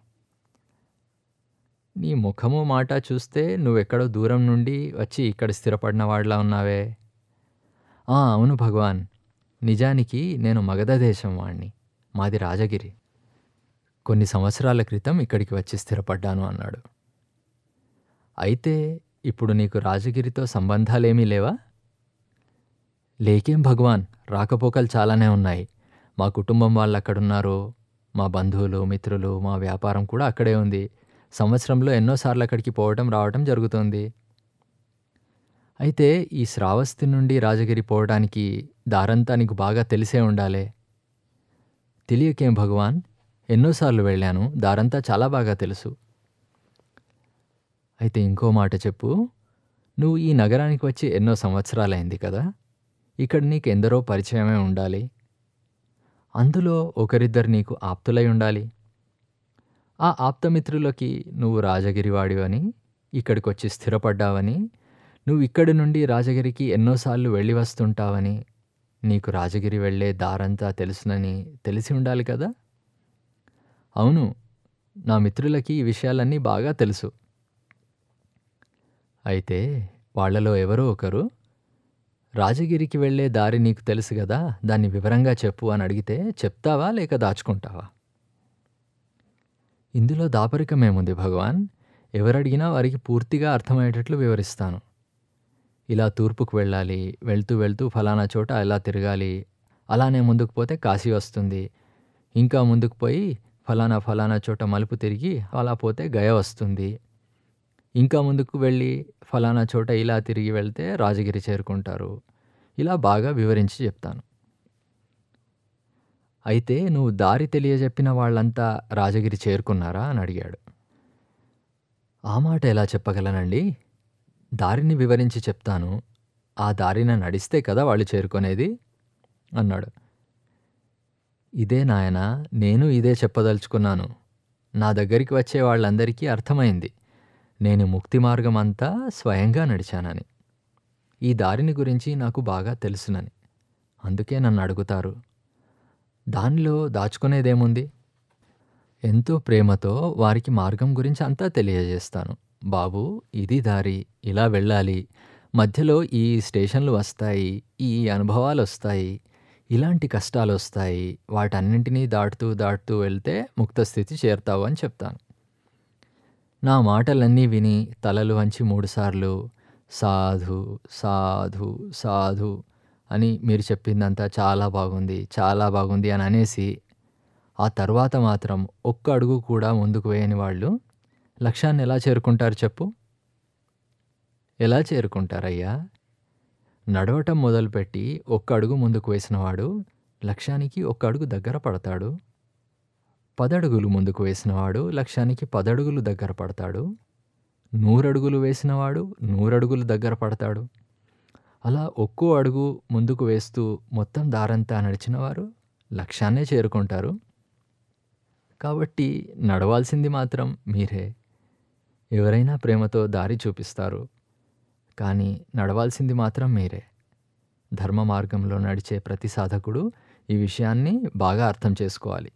నీ ముఖము మాట చూస్తే నువ్వెక్కడో దూరం నుండి వచ్చి ఇక్కడ స్థిరపడిన వాడిలా ఉన్నావే "ఆ, అవును భగవాన్ నిజానికి నేను మగధ దేశం వాణ్ణి మాది రాజగిరి కొన్ని సంవత్సరాల క్రితం ఇక్కడికి వచ్చి స్థిరపడ్డాను అన్నాడు అయితే ఇప్పుడు నీకు రాజగిరితో సంబంధాలేమీ లేవా లేకేం భగవాన్ రాకపోకలు చాలానే ఉన్నాయి మా కుటుంబం వాళ్ళు అక్కడున్నారు మా బంధువులు మిత్రులు మా వ్యాపారం కూడా అక్కడే ఉంది సంవత్సరంలో ఎన్నోసార్లు అక్కడికి పోవటం రావటం జరుగుతుంది అయితే ఈ శ్రావస్తి నుండి రాజగిరి పోవడానికి దారంతా నీకు బాగా తెలిసే ఉండాలే తెలియకేం భగవాన్ ఎన్నోసార్లు వెళ్ళాను దారంతా చాలా బాగా తెలుసు అయితే ఇంకో మాట చెప్పు నువ్వు ఈ నగరానికి వచ్చి ఎన్నో సంవత్సరాలైంది కదా ఇక్కడ నీకు ఎందరో పరిచయమే ఉండాలి అందులో ఒకరిద్దరు నీకు ఆప్తులై ఉండాలి ఆ ఆప్తమిత్రులకి నువ్వు రాజగిరివాడివని ఇక్కడికి వచ్చి స్థిరపడ్డావని నువ్వు ఇక్కడి నుండి రాజగిరికి ఎన్నోసార్లు వెళ్ళి వస్తుంటావని నీకు రాజగిరి వెళ్ళే దారంతా తెలుసునని తెలిసి ఉండాలి కదా అవును నా మిత్రులకి ఈ విషయాలన్నీ బాగా తెలుసు అయితే వాళ్ళలో ఎవరో ఒకరు రాజగిరికి వెళ్ళే దారి నీకు తెలుసు కదా దాన్ని వివరంగా చెప్పు అని అడిగితే చెప్తావా లేక దాచుకుంటావా ఇందులో దాపరికమేముంది భగవాన్ ఎవరడిగినా వారికి పూర్తిగా అర్థమయ్యేటట్లు వివరిస్తాను ఇలా తూర్పుకు వెళ్ళాలి వెళ్తూ వెళ్తూ ఫలానా చోట ఎలా తిరగాలి అలానే ముందుకు పోతే కాశీ వస్తుంది ఇంకా ముందుకు పోయి ఫలానా ఫలానా చోట మలుపు తిరిగి అలా పోతే గయ వస్తుంది ఇంకా ముందుకు వెళ్ళి ఫలానా చోట ఇలా తిరిగి వెళ్తే రాజగిరి చేరుకుంటారు ఇలా బాగా వివరించి చెప్తాను అయితే నువ్వు దారి తెలియజెప్పిన వాళ్ళంతా రాజగిరి చేరుకున్నారా అని అడిగాడు ఆ మాట ఎలా చెప్పగలనండి దారిని వివరించి చెప్తాను ఆ దారిన నడిస్తే కదా వాళ్ళు చేరుకునేది అన్నాడు ఇదే నాయన నేను ఇదే చెప్పదలుచుకున్నాను నా దగ్గరికి వచ్చే వాళ్ళందరికీ అర్థమైంది నేను ముక్తి మార్గం అంతా స్వయంగా నడిచానని ఈ దారిని గురించి నాకు బాగా తెలుసునని అందుకే నన్ను అడుగుతారు దానిలో దాచుకునేదేముంది ఎంతో ప్రేమతో వారికి మార్గం గురించి అంతా తెలియజేస్తాను బాబు ఇది దారి ఇలా వెళ్ళాలి మధ్యలో ఈ స్టేషన్లు వస్తాయి ఈ అనుభవాలు వస్తాయి ఇలాంటి కష్టాలు వస్తాయి వాటన్నింటినీ దాటుతూ దాటుతూ వెళ్తే ముక్త స్థితి చేరుతావు అని చెప్తాను నా మాటలన్నీ విని తలలు వంచి మూడుసార్లు సాధు సాధు సాధు అని మీరు చెప్పిందంతా చాలా బాగుంది చాలా బాగుంది అని అనేసి ఆ తర్వాత మాత్రం ఒక్క అడుగు కూడా ముందుకు వేయని వాళ్ళు లక్ష్యాన్ని ఎలా చేరుకుంటారు చెప్పు ఎలా చేరుకుంటారయ్యా నడవటం మొదలుపెట్టి ఒక్క అడుగు ముందుకు వేసినవాడు లక్ష్యానికి ఒక్క అడుగు దగ్గర పడతాడు పదడుగులు ముందుకు వేసినవాడు లక్ష్యానికి పదడుగులు దగ్గర పడతాడు నూరడుగులు వేసినవాడు నూరడుగులు దగ్గర పడతాడు అలా ఒక్కో అడుగు ముందుకు వేస్తూ మొత్తం దారంతా నడిచిన వారు లక్ష్యాన్నే చేరుకుంటారు కాబట్టి నడవాల్సింది మాత్రం మీరే ఎవరైనా ప్రేమతో దారి చూపిస్తారు కానీ నడవాల్సింది మాత్రం మీరే ధర్మ మార్గంలో నడిచే ప్రతి సాధకుడు ఈ విషయాన్ని బాగా అర్థం చేసుకోవాలి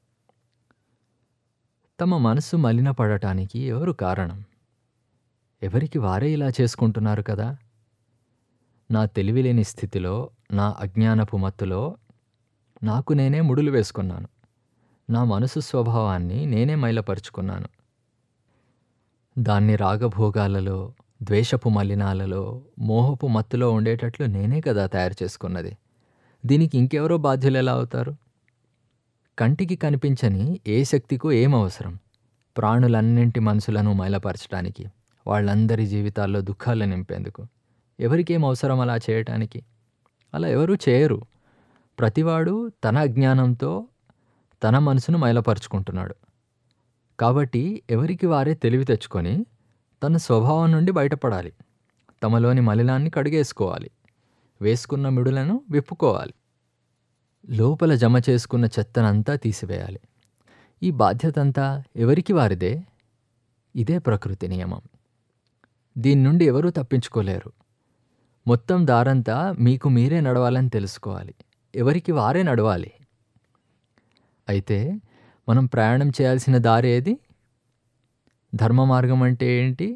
తమ మనసు మలినపడటానికి ఎవరు కారణం ఎవరికి వారే ఇలా చేసుకుంటున్నారు కదా నా తెలివిలేని స్థితిలో నా అజ్ఞానపు మత్తులో నాకు నేనే ముడులు వేసుకున్నాను నా మనసు స్వభావాన్ని నేనే మైలపరుచుకున్నాను దాన్ని రాగభోగాలలో ద్వేషపు మలినాలలో మోహపు మత్తులో ఉండేటట్లు నేనే కదా తయారు చేసుకున్నది దీనికి ఇంకెవరో బాధ్యులు ఎలా అవుతారు కంటికి కనిపించని ఏ శక్తికో ఏం అవసరం ప్రాణులన్నింటి మనసులను మైలపరచడానికి వాళ్ళందరి జీవితాల్లో దుఃఖాలు నింపేందుకు ఎవరికేం అవసరం అలా చేయటానికి అలా ఎవరూ చేయరు ప్రతివాడు తన అజ్ఞానంతో తన మనసును మైలపరుచుకుంటున్నాడు కాబట్టి ఎవరికి వారే తెలివి తెచ్చుకొని తన స్వభావం నుండి బయటపడాలి తమలోని మలినాన్ని కడిగేసుకోవాలి వేసుకున్న మిడులను విప్పుకోవాలి లోపల జమ చేసుకున్న చెత్తనంతా తీసివేయాలి ఈ బాధ్యతంతా ఎవరికి వారిదే ఇదే ప్రకృతి నియమం దీని నుండి ఎవరూ తప్పించుకోలేరు మొత్తం దారంతా మీకు మీరే నడవాలని తెలుసుకోవాలి ఎవరికి వారే నడవాలి అయితే మనం ప్రయాణం చేయాల్సిన దారి ఏది ధర్మ మార్గం అంటే ఏంటి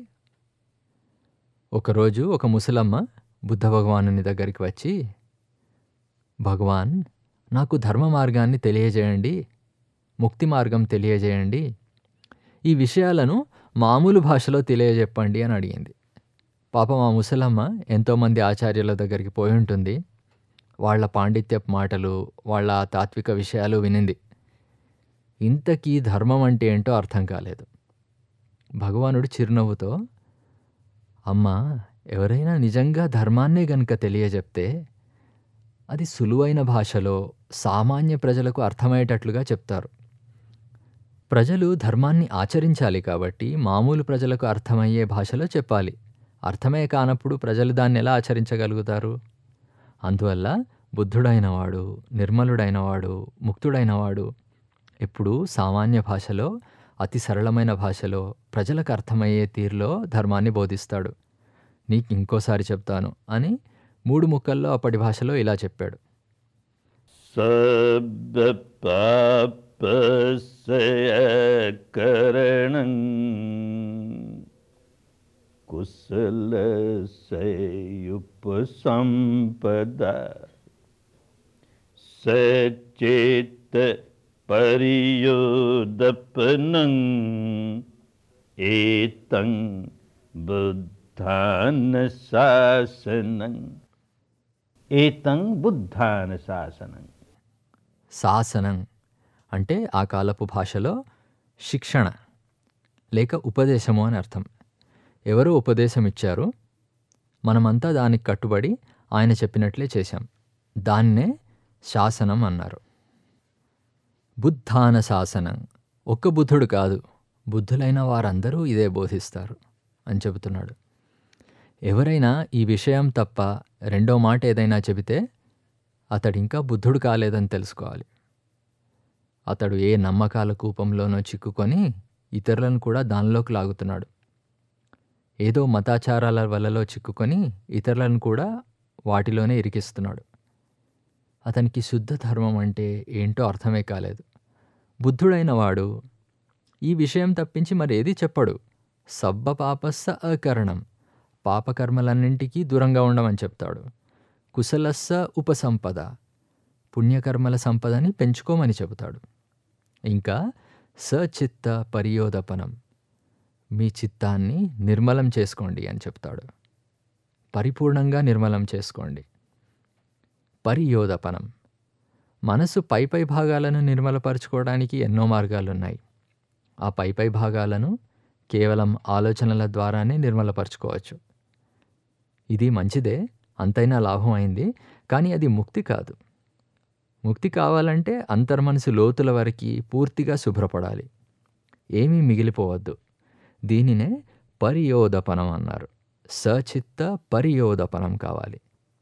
ఒకరోజు ఒక ముసలమ్మ బుద్ధ భగవానుని దగ్గరికి వచ్చి భగవాన్ నాకు ధర్మ మార్గాన్ని తెలియజేయండి ముక్తి మార్గం తెలియజేయండి ఈ విషయాలను మామూలు భాషలో తెలియజెప్పండి అని అడిగింది పాపం ఆ ముసలమ్మ ఎంతోమంది ఆచార్యుల దగ్గరికి పోయి ఉంటుంది వాళ్ళ పాండిత్యపు మాటలు వాళ్ళ తాత్విక విషయాలు వినింది ఇంతకీ ధర్మం అంటే ఏంటో అర్థం కాలేదు భగవానుడు చిరునవ్వుతో అమ్మా ఎవరైనా నిజంగా ధర్మాన్నే గనుక తెలియజెప్తే అది సులువైన భాషలో సామాన్య ప్రజలకు అర్థమయ్యేటట్లుగా చెప్తారు ప్రజలు ధర్మాన్ని ఆచరించాలి కాబట్టి మామూలు ప్రజలకు అర్థమయ్యే భాషలో చెప్పాలి అర్థమే కానప్పుడు ప్రజలు దాన్ని ఎలా ఆచరించగలుగుతారు అందువల్ల బుద్ధుడైనవాడు నిర్మలుడైనవాడు ముక్తుడైనవాడు ఎప్పుడూ సామాన్య భాషలో అతి సరళమైన భాషలో ప్రజలకు అర్థమయ్యే తీరులో ధర్మాన్ని బోధిస్తాడు నీకు ఇంకోసారి చెప్తాను అని మూడు ముక్కల్లో అప్పటి భాషలో ఇలా చెప్పాడు సర్వపాపసయకరణం కుశలసయుపసంపద సచేత పరియోదపనం ఏతం బుద్ధాన శాసనం ఏతం బుద్ధాన శాసనం శాసనం అంటే ఆ కాలపు భాషలో శిక్షణ లేక ఉపదేశము అని అర్థం ఎవరో ఉపదేశం ఇచ్చారు మనమంతా దానికి కట్టుబడి ఆయన చెప్పినట్లే చేశాం దాన్నే శాసనం అన్నారు బుద్ధాన శాసనం ఒక్క బుద్ధుడు కాదు బుద్ధులైన వారందరూ ఇదే బోధిస్తారు అని చెబుతున్నాడు ఎవరైనా ఈ విషయం తప్ప రెండో మాట ఏదైనా చెబితే అతడు ఇంకా బుద్ధుడు కాలేదని తెలుసుకోవాలి అతడు ఏ నమ్మకాల కూపంలోనో చిక్కుకొని ఇతరులను కూడా దానిలోకి లాగుతున్నాడు ఏదో మతాచారాల వలలో చిక్కుకొని ఇతరులను కూడా వాటిలోనే ఇరికిస్తున్నాడు అతనికి శుద్ధ ధర్మం అంటే ఏంటో అర్థమే కాలేదు బుద్ధుడైన వాడు ఈ విషయం తప్పించి మరేది చెప్పడు సబ్బ పాపస్స అకరణం పాపకర్మలన్నింటికీ దూరంగా ఉండమని చెప్తాడు కుశలస్స ఉపసంపద పుణ్యకర్మల సంపదని పెంచుకోమని చెబుతాడు ఇంకా సచిత్త పరియోదపనం మీ చిత్తాన్ని నిర్మలం చేసుకోండి అని చెప్తాడు పరిపూర్ణంగా నిర్మలం చేసుకోండి పరియోదపనం మనసు పై పై భాగాలను నిర్మలపరచుకోవడానికి ఎన్నో మార్గాలున్నాయి ఆ పై పై భాగాలను కేవలం ఆలోచనల ద్వారానే నిర్మలపరచుకోవచ్చు ఇది మంచిదే అంతైనా లాభం అయింది కానీ అది ముక్తి కాదు ముక్తి కావాలంటే అంతర్మనసు లోతుల వరకు పూర్తిగా శుభ్రపడాలి ఏమీ మిగిలిపోవద్దు దీనినే పరియోదపనం అన్నారు సచిత్త పరియోదపనం కావాలి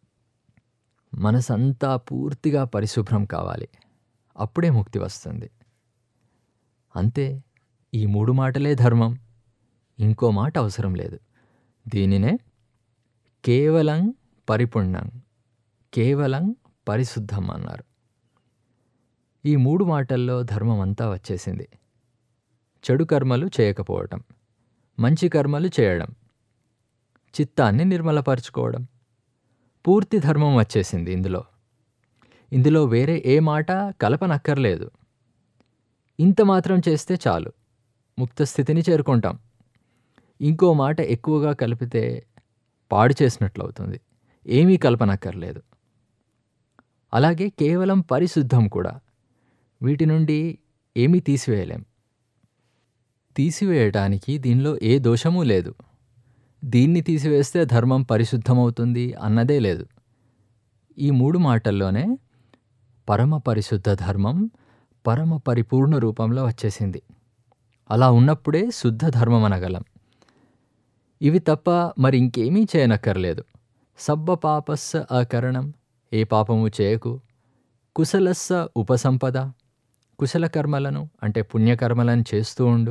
మనసంతా పూర్తిగా పరిశుభ్రం కావాలి అప్పుడే ముక్తి వస్తుంది అంతే ఈ మూడు మాటలే ధర్మం ఇంకో మాట అవసరం లేదు దీనినే కేవలం పరిపుణ్యం కేవలం పరిశుద్ధం అన్నారు ఈ మూడు మాటల్లో ధర్మం అంతా వచ్చేసింది చెడు కర్మలు చేయకపోవటం మంచి కర్మలు చేయడం చిత్తాన్ని నిర్మలపరచుకోవడం పూర్తి ధర్మం వచ్చేసింది ఇందులో ఇందులో వేరే ఏ మాట కలపనక్కర్లేదు ఇంత మాత్రం చేస్తే చాలు ముక్త స్థితిని చేరుకుంటాం ఇంకో మాట ఎక్కువగా కలిపితే పాడు చేసినట్లు అవుతుంది ఏమీ కలపనక్కర్లేదు అలాగే కేవలం పరిశుద్ధం కూడా వీటి నుండి ఏమీ తీసివేయలేం తీసివేయటానికి దీనిలో ఏ దోషమూ లేదు దీన్ని తీసివేస్తే ధర్మం పరిశుద్ధమవుతుంది అన్నదే లేదు ఈ మూడు మాటల్లోనే పరమ పరిశుద్ధ ధర్మం పరమ పరిపూర్ణ రూపంలో వచ్చేసింది అలా ఉన్నప్పుడే శుద్ధ ధర్మం అనగలం ఇవి తప్ప మరి ఇంకేమీ చేయనక్కర్లేదు సబ్బ పాపస్స అకరణం ఏ పాపము చేయకు కుశలస్స ఉపసంపద కుశల కర్మలను అంటే పుణ్యకర్మలను చేస్తూ ఉండు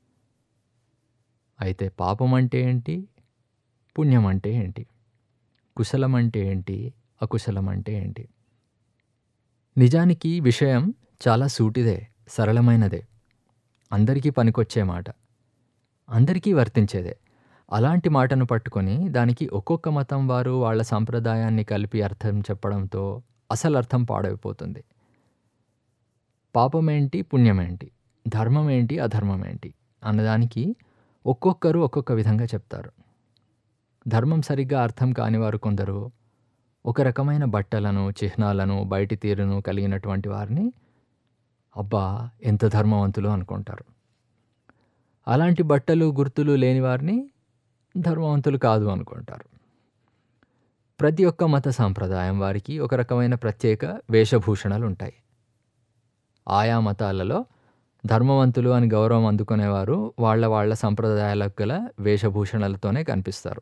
అయితే పాపం అంటే ఏంటి పుణ్యం అంటే ఏంటి కుశలం అంటే ఏంటి అకుశలం అంటే ఏంటి నిజానికి విషయం చాలా సూటిదే సరళమైనదే అందరికీ పనికొచ్చే మాట అందరికీ వర్తించేదే అలాంటి మాటను పట్టుకొని దానికి ఒక్కొక్క మతం వారు వాళ్ళ సాంప్రదాయాన్ని కలిపి అర్థం చెప్పడంతో అసలు అర్థం పాడైపోతుంది పాపమేంటి పుణ్యమేంటి ధర్మం ఏంటి అధర్మం ఏంటి అన్నదానికి ఒక్కొక్కరు ఒక్కొక్క విధంగా చెప్తారు ధర్మం సరిగ్గా అర్థం కాని వారు కొందరు ఒక రకమైన బట్టలను చిహ్నాలను బయటి తీరును కలిగినటువంటి వారిని అబ్బా ఎంత ధర్మవంతులు అనుకుంటారు అలాంటి బట్టలు గుర్తులు లేని వారిని ధర్మవంతులు కాదు అనుకుంటారు ప్రతి ఒక్క మత సాంప్రదాయం వారికి ఒక రకమైన ప్రత్యేక వేషభూషణలు ఉంటాయి ఆయా మతాలలో ధర్మవంతులు అని గౌరవం అందుకునేవారు వాళ్ళ వాళ్ళ సంప్రదాయాలకు గల వేషభూషణలతోనే కనిపిస్తారు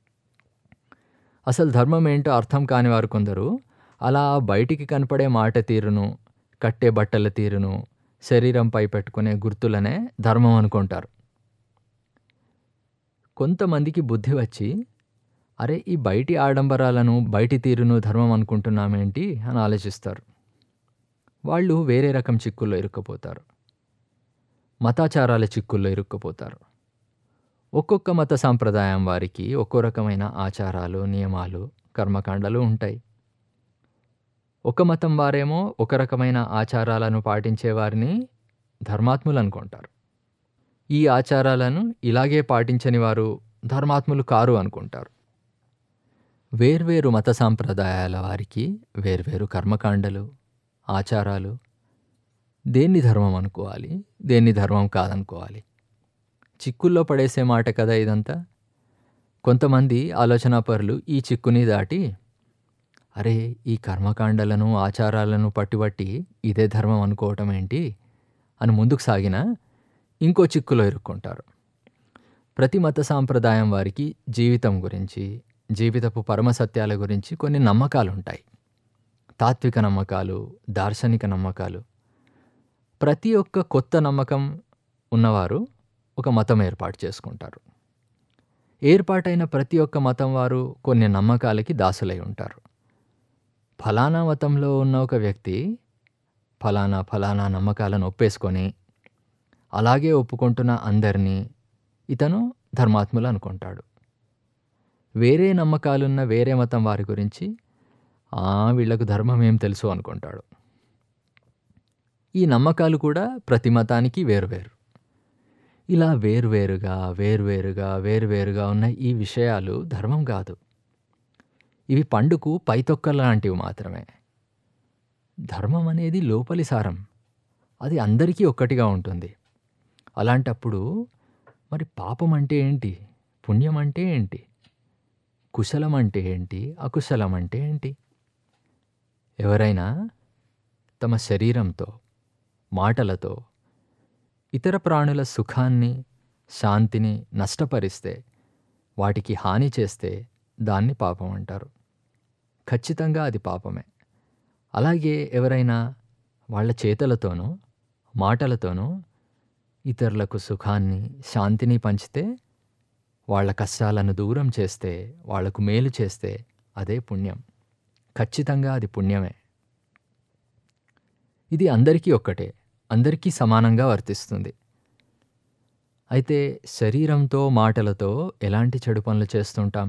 అసలు ధర్మం ఏంటో అర్థం కాని వారు కొందరు అలా బయటికి కనపడే మాట తీరును కట్టే బట్టల తీరును శరీరంపై పెట్టుకునే గుర్తులనే ధర్మం అనుకుంటారు కొంతమందికి బుద్ధి వచ్చి అరే ఈ బయటి ఆడంబరాలను బయటి తీరును ధర్మం అనుకుంటున్నామేంటి అని ఆలోచిస్తారు వాళ్ళు వేరే రకం చిక్కుల్లో ఇరుక్కుపోతారు మతాచారాల చిక్కుల్లో ఇరుక్కుపోతారు ఒక్కొక్క మత సాంప్రదాయం వారికి ఒక్కో రకమైన ఆచారాలు నియమాలు కర్మకాండలు ఉంటాయి ఒక మతం వారేమో ఒక రకమైన ఆచారాలను పాటించే వారిని ధర్మాత్ములు అనుకుంటారు ఈ ఆచారాలను ఇలాగే పాటించని వారు ధర్మాత్ములు కారు అనుకుంటారు వేర్వేరు మత సాంప్రదాయాల వారికి వేర్వేరు కర్మకాండలు ఆచారాలు దేన్ని ధర్మం అనుకోవాలి దేన్ని ధర్మం కాదనుకోవాలి చిక్కుల్లో పడేసే మాట కదా ఇదంతా కొంతమంది ఆలోచనాపరులు ఈ చిక్కుని దాటి అరే ఈ కర్మకాండలను ఆచారాలను పట్టిబట్టి ఇదే ధర్మం అనుకోవటం ఏంటి అని ముందుకు సాగిన ఇంకో చిక్కులో ఇరుక్కుంటారు ప్రతి మత సాంప్రదాయం వారికి జీవితం గురించి జీవితపు పరమ సత్యాల గురించి కొన్ని నమ్మకాలు ఉంటాయి తాత్విక నమ్మకాలు దార్శనిక నమ్మకాలు ప్రతి ఒక్క కొత్త నమ్మకం ఉన్నవారు ఒక మతం ఏర్పాటు చేసుకుంటారు ఏర్పాటైన ప్రతి ఒక్క మతం వారు కొన్ని నమ్మకాలకి దాసులై ఉంటారు ఫలానా మతంలో ఉన్న ఒక వ్యక్తి ఫలానా ఫలానా నమ్మకాలను ఒప్పేసుకొని అలాగే ఒప్పుకుంటున్న అందరినీ ఇతను ధర్మాత్ములు అనుకుంటాడు వేరే నమ్మకాలున్న వేరే మతం వారి గురించి "ఆ, వీళ్ళకు ధర్మం ఏం తెలుసు అనుకుంటాడు ఈ నమ్మకాలు కూడా ప్రతి మతానికి వేరువేరు ఇలా వేరువేరుగా వేరువేరుగా వేరువేరుగా ఉన్న ఈ విషయాలు ధర్మం కాదు ఇవి పండుకు పైతొక్కల లాంటివి మాత్రమే ధర్మం అనేది లోపలి సారం అది అందరికీ ఒక్కటిగా ఉంటుంది అలాంటప్పుడు మరి పాపం అంటే ఏంటి పుణ్యం అంటే ఏంటి కుశలం అంటే ఏంటి అకుశలం అంటే ఏంటి ఎవరైనా తమ శరీరంతో మాటలతో ఇతర ప్రాణుల సుఖాన్ని శాంతిని నష్టపరిస్తే వాటికి హాని చేస్తే దాన్ని పాపం అంటారు ఖచ్చితంగా అది పాపమే అలాగే ఎవరైనా వాళ్ళ చేతలతోనూ మాటలతోనూ ఇతరులకు సుఖాన్ని శాంతిని పంచితే వాళ్ళ కష్టాలను దూరం చేస్తే వాళ్లకు మేలు చేస్తే అదే పుణ్యం ఖచ్చితంగా అది పుణ్యమే ఇది అందరికీ ఒక్కటే అందరికీ సమానంగా వర్తిస్తుంది అయితే శరీరంతో మాటలతో ఎలాంటి చెడు పనులు చేస్తుంటాం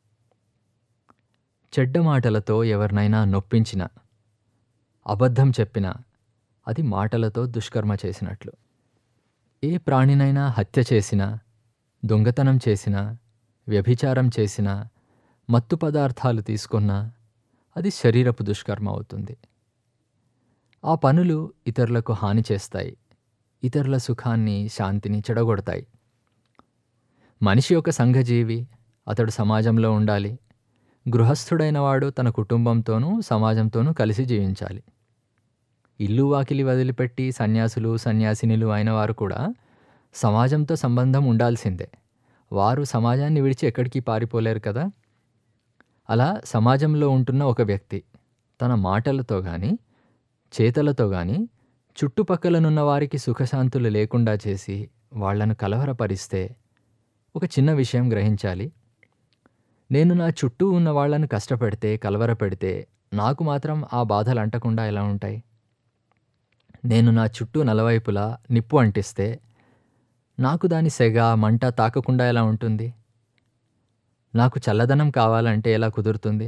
చెడ్డ మాటలతో ఎవరినైనా నొప్పించినా అబద్ధం చెప్పినా అది మాటలతో దుష్కర్మ చేసినట్లు ఏ ప్రాణినైనా హత్య చేసినా దొంగతనం చేసినా వ్యభిచారం చేసినా మత్తు పదార్థాలు తీసుకున్నా అది శరీరపు దుష్కర్మ అవుతుంది ఆ పనులు ఇతరులకు హాని చేస్తాయి ఇతరుల సుఖాన్ని శాంతిని చెడగొడతాయి మనిషి ఒక సంఘజీవి అతడు సమాజంలో ఉండాలి గృహస్థుడైన వాడు తన కుటుంబంతోనూ సమాజంతోనూ కలిసి జీవించాలి ఇల్లు వాకిలి వదిలిపెట్టి సన్యాసులు సన్యాసినులు అయిన వారు కూడా సమాజంతో సంబంధం ఉండాల్సిందే వారు సమాజాన్ని విడిచి ఎక్కడికి పారిపోలేరు కదా అలా సమాజంలో ఉంటున్న ఒక వ్యక్తి తన మాటలతో కానీ చేతలతో కానీ చుట్టుపక్కలనున్న వారికి సుఖశాంతులు లేకుండా చేసి వాళ్లను కలవరపరిస్తే ఒక చిన్న విషయం గ్రహించాలి నేను నా చుట్టూ ఉన్న వాళ్ళను కష్టపెడితే కలవరపెడితే నాకు మాత్రం ఆ బాధలు అంటకుండా ఎలా ఉంటాయి నేను నా చుట్టూ నలవైపులా నిప్పు అంటిస్తే నాకు దాని సెగ మంట తాకకుండా ఎలా ఉంటుంది నాకు చల్లదనం కావాలంటే ఎలా కుదురుతుంది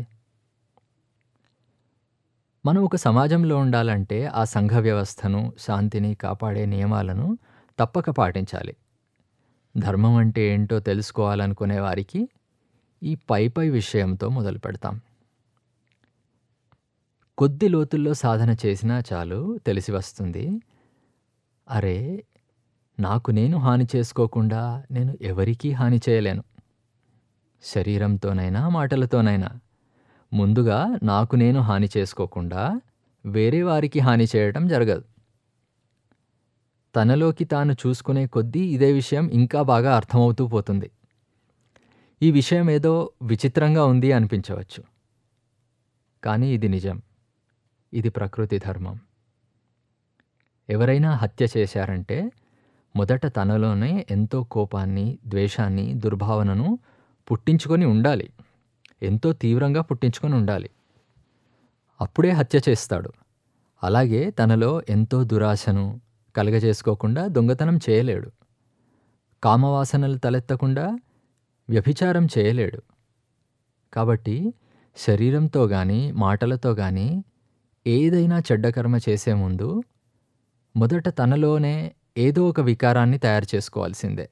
మనం ఒక సమాజంలో ఉండాలంటే ఆ సంఘ వ్యవస్థను శాంతిని కాపాడే నియమాలను తప్పక పాటించాలి ధర్మం అంటే ఏంటో తెలుసుకోవాలనుకునే వారికి ఈ పై పై విషయంతో మొదలు పెడతాం కొద్ది లోతుల్లో సాధన చేసినా చాలు తెలిసి వస్తుంది అరే నాకు నేను హాని చేసుకోకుండా నేను ఎవరికీ హాని చేయలేను శరీరంతోనైనా మాటలతోనైనా ముందుగా నాకు నేను హాని చేసుకోకుండా వేరే వారికి హాని చేయటం జరగదు తనలోకి తాను చూసుకునే కొద్దీ ఇదే విషయం ఇంకా బాగా అర్థమవుతూ పోతుంది ఈ విషయం ఏదో విచిత్రంగా ఉంది అనిపించవచ్చు కానీ ఇది నిజం ఇది ప్రకృతి ధర్మం ఎవరైనా హత్య చేశారంటే మొదట తనలోనే ఎంతో కోపాన్ని ద్వేషాన్ని దుర్భావనను పుట్టించుకొని ఉండాలి ఎంతో తీవ్రంగా పుట్టించుకొని ఉండాలి అప్పుడే హత్య చేస్తాడు అలాగే తనలో ఎంతో దురాశను కలగజేసుకోకుండా దొంగతనం చేయలేడు కామవాసనలు తలెత్తకుండా వ్యభిచారం చేయలేడు కాబట్టి శరీరంతో కానీ మాటలతో కానీ ఏదైనా చెడ్డ కర్మ చేసే ముందు మొదట తనలోనే ఏదో ఒక వికారాన్ని తయారు చేసుకోవాల్సిందే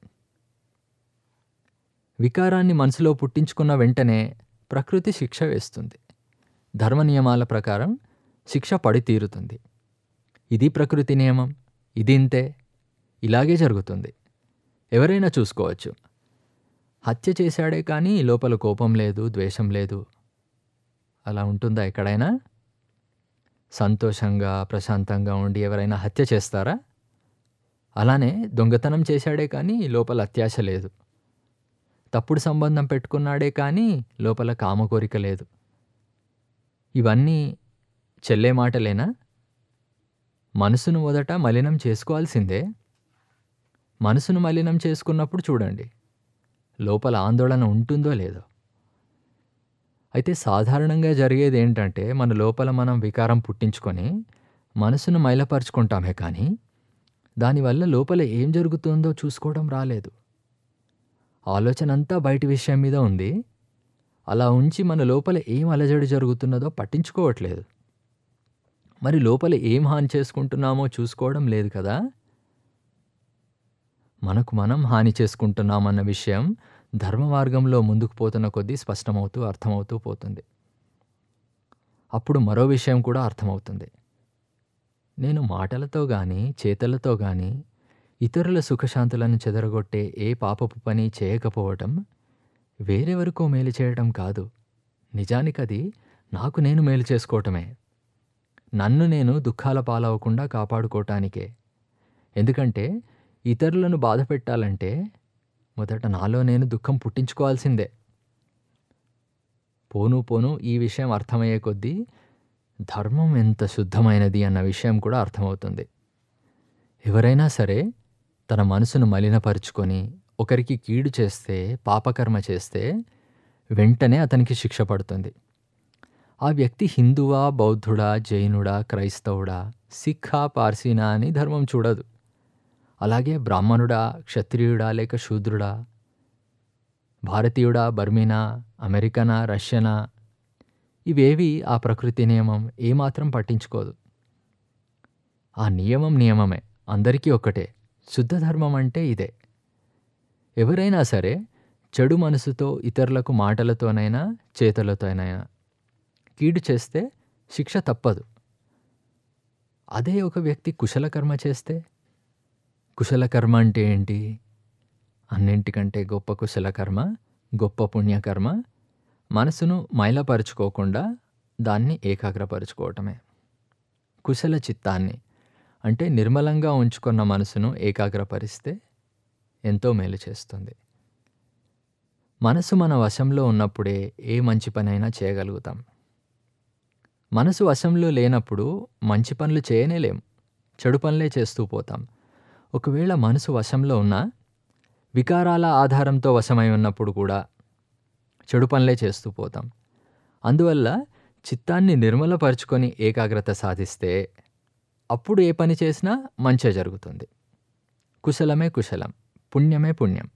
వికారాన్ని మనసులో పుట్టించుకున్న వెంటనే ప్రకృతి శిక్ష వేస్తుంది ధర్మ నియమాల ప్రకారం శిక్ష పడి తీరుతుంది ఇది ప్రకృతి నియమం ఇది ఇంతే ఇలాగే జరుగుతుంది ఎవరైనా చూసుకోవచ్చు హత్య చేశాడే కానీ లోపల కోపం లేదు ద్వేషం లేదు అలా ఉంటుందా ఎక్కడైనా సంతోషంగా ప్రశాంతంగా ఉండి ఎవరైనా హత్య చేస్తారా అలానే దొంగతనం చేశాడే కానీ లోపల అత్యాశ లేదు తప్పుడు సంబంధం పెట్టుకున్నాడే కానీ లోపల కామ కోరిక లేదు ఇవన్నీ చెల్లే మాటలేనా మనసును మొదట మలినం చేసుకోవాల్సిందే మనసును మలినం చేసుకున్నప్పుడు చూడండి లోపల ఆందోళన ఉంటుందో లేదో అయితే సాధారణంగా జరిగేది ఏంటంటే మన లోపల మనం వికారం పుట్టించుకొని మనసును మైలపరుచుకుంటామే కానీ దానివల్ల లోపల ఏం జరుగుతుందో చూసుకోవడం రాలేదు ఆలోచన అంతా బయటి విషయం మీద ఉంది అలా ఉంచి మన లోపల ఏం అలజడి జరుగుతున్నదో పట్టించుకోవట్లేదు మరి లోపల ఏం హాని చేసుకుంటున్నామో చూసుకోవడం లేదు కదా మనకు మనం హాని చేసుకుంటున్నామన్న విషయం ధర్మ మార్గంలో ముందుకు పోతున్న కొద్దీ స్పష్టమవుతూ అర్థమవుతూ పోతుంది అప్పుడు మరో విషయం కూడా అర్థమవుతుంది నేను మాటలతో కానీ చేతలతో కానీ ఇతరుల సుఖశాంతులను చెదరగొట్టే ఏ పాపపు పని చేయకపోవటం వేరెవరికో మేలు చేయడం కాదు నిజానికి అది నాకు నేను మేలు చేసుకోవటమే నన్ను నేను దుఃఖాల పాలవకుండా కాపాడుకోవటానికే ఎందుకంటే ఇతరులను బాధ పెట్టాలంటే మొదట నాలో నేను దుఃఖం పుట్టించుకోవాల్సిందే పోను పోను ఈ విషయం అర్థమయ్యే కొద్దీ ధర్మం ఎంత శుద్ధమైనది అన్న విషయం కూడా అర్థమవుతుంది ఎవరైనా సరే తన మనసును మలినపరుచుకొని ఒకరికి కీడు చేస్తే పాపకర్మ చేస్తే వెంటనే అతనికి శిక్ష పడుతుంది ఆ వ్యక్తి హిందువా బౌద్ధుడా జైనుడా క్రైస్తవుడా సిఖా పార్సీనా అని ధర్మం చూడదు అలాగే బ్రాహ్మణుడా క్షత్రియుడా లేక శూద్రుడా భారతీయుడా బర్మీనా అమెరికనా రష్యనా ఇవేవి ఆ ప్రకృతి నియమం ఏమాత్రం పట్టించుకోదు ఆ నియమం నియమమే అందరికీ ఒక్కటే శుద్ధ ధర్మం అంటే ఇదే ఎవరైనా సరే చెడు మనసుతో ఇతరులకు మాటలతోనైనా చేతలతోనైనా కీడు చేస్తే శిక్ష తప్పదు అదే ఒక వ్యక్తి కుశలకర్మ చేస్తే కుశలకర్మ అంటే ఏంటి అన్నింటికంటే గొప్ప కుశలకర్మ గొప్ప పుణ్యకర్మ మనసును మైలపరుచుకోకుండా దాన్ని ఏకాగ్రపరుచుకోవటమే కుశల చిత్తాన్ని అంటే నిర్మలంగా ఉంచుకున్న మనసును ఏకాగ్రపరిస్తే ఎంతో మేలు చేస్తుంది మనసు మన వశంలో ఉన్నప్పుడే ఏ మంచి పనైనా చేయగలుగుతాం మనసు వశంలో లేనప్పుడు మంచి పనులు చేయనేలేం చెడు పనులే చేస్తూ పోతాం ఒకవేళ మనసు వశంలో ఉన్నా వికారాల ఆధారంతో వశమై ఉన్నప్పుడు కూడా చెడు పనులే చేస్తూ పోతాం అందువల్ల చిత్తాన్ని నిర్మలపరుచుకొని ఏకాగ్రత సాధిస్తే అప్పుడు ఏ పని చేసినా మంచే జరుగుతుంది కుశలమే కుశలం పుణ్యమే పుణ్యం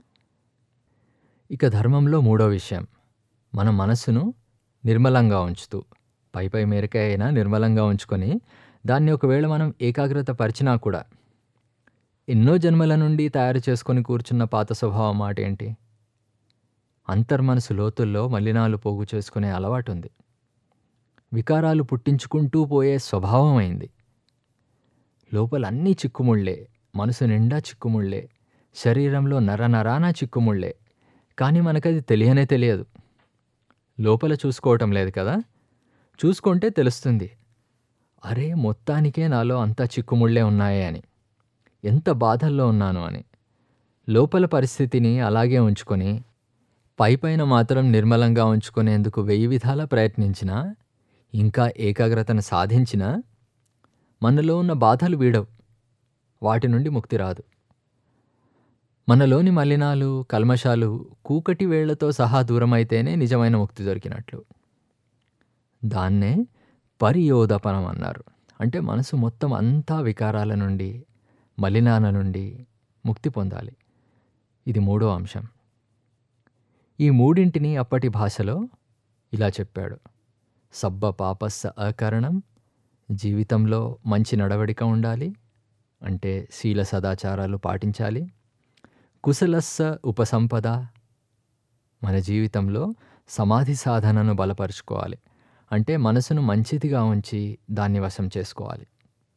ఇక ధర్మంలో మూడో విషయం మన మనసును నిర్మలంగా ఉంచుతూ పై పై మేరకే అయినా నిర్మలంగా ఉంచుకొని దాన్ని ఒకవేళ మనం ఏకాగ్రత పరిచినా కూడా ఎన్నో జన్మల నుండి తయారు చేసుకొని కూర్చున్న పాత స్వభావం మాట ఏంటి అంతర్మనసు లోతుల్లో మలినాలు పోగు చేసుకునే అలవాటు ఉంది వికారాలు పుట్టించుకుంటూ పోయే స్వభావం అయింది లోపల అన్నీ చిక్కుముళ్ళే మనసు నిండా చిక్కుముళ్ళే శరీరంలో నరనరాన చిక్కుముళ్ళే కానీ మనకది తెలియనే తెలియదు లోపల చూసుకోవటం లేదు కదా చూసుకుంటే తెలుస్తుంది అరే మొత్తానికే నాలో అంతా చిక్కుముళ్ళే ఉన్నాయే అని ఎంత బాధల్లో ఉన్నాను అని లోపల పరిస్థితిని అలాగే ఉంచుకొని పైపైన మాత్రం నిర్మలంగా ఉంచుకునేందుకు వెయ్యి విధాల ప్రయత్నించినా ఇంకా ఏకాగ్రతను సాధించినా మనలో ఉన్న బాధలు వీడవు వాటి నుండి ముక్తి రాదు మనలోని మలినాలు కల్మషాలు కూకటి వేళ్లతో సహా దూరమైతేనే నిజమైన ముక్తి దొరికినట్లు దాన్నే పరియోదపనం అన్నారు అంటే మనసు మొత్తం అంతా వికారాల నుండి మలినాల నుండి ముక్తి పొందాలి ఇది మూడో అంశం ఈ మూడింటిని అప్పటి భాషలో ఇలా చెప్పాడు సబ్బ పాపస్స అకరణం జీవితంలో మంచి నడవడిక ఉండాలి అంటే శీల సదాచారాలు పాటించాలి కుశలస్స ఉపసంపద మన జీవితంలో సమాధి సాధనను బలపరుచుకోవాలి అంటే మనసును మంచిదిగా ఉంచి దాన్ని వశం చేసుకోవాలి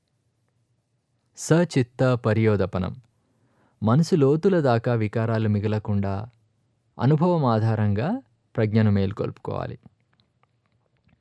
సచిత్త పరియోదపనం మనసు లోతుల దాకా వికారాలు మిగలకుండా అనుభవం ఆధారంగా ప్రజ్ఞను మేల్కొల్పుకోవాలి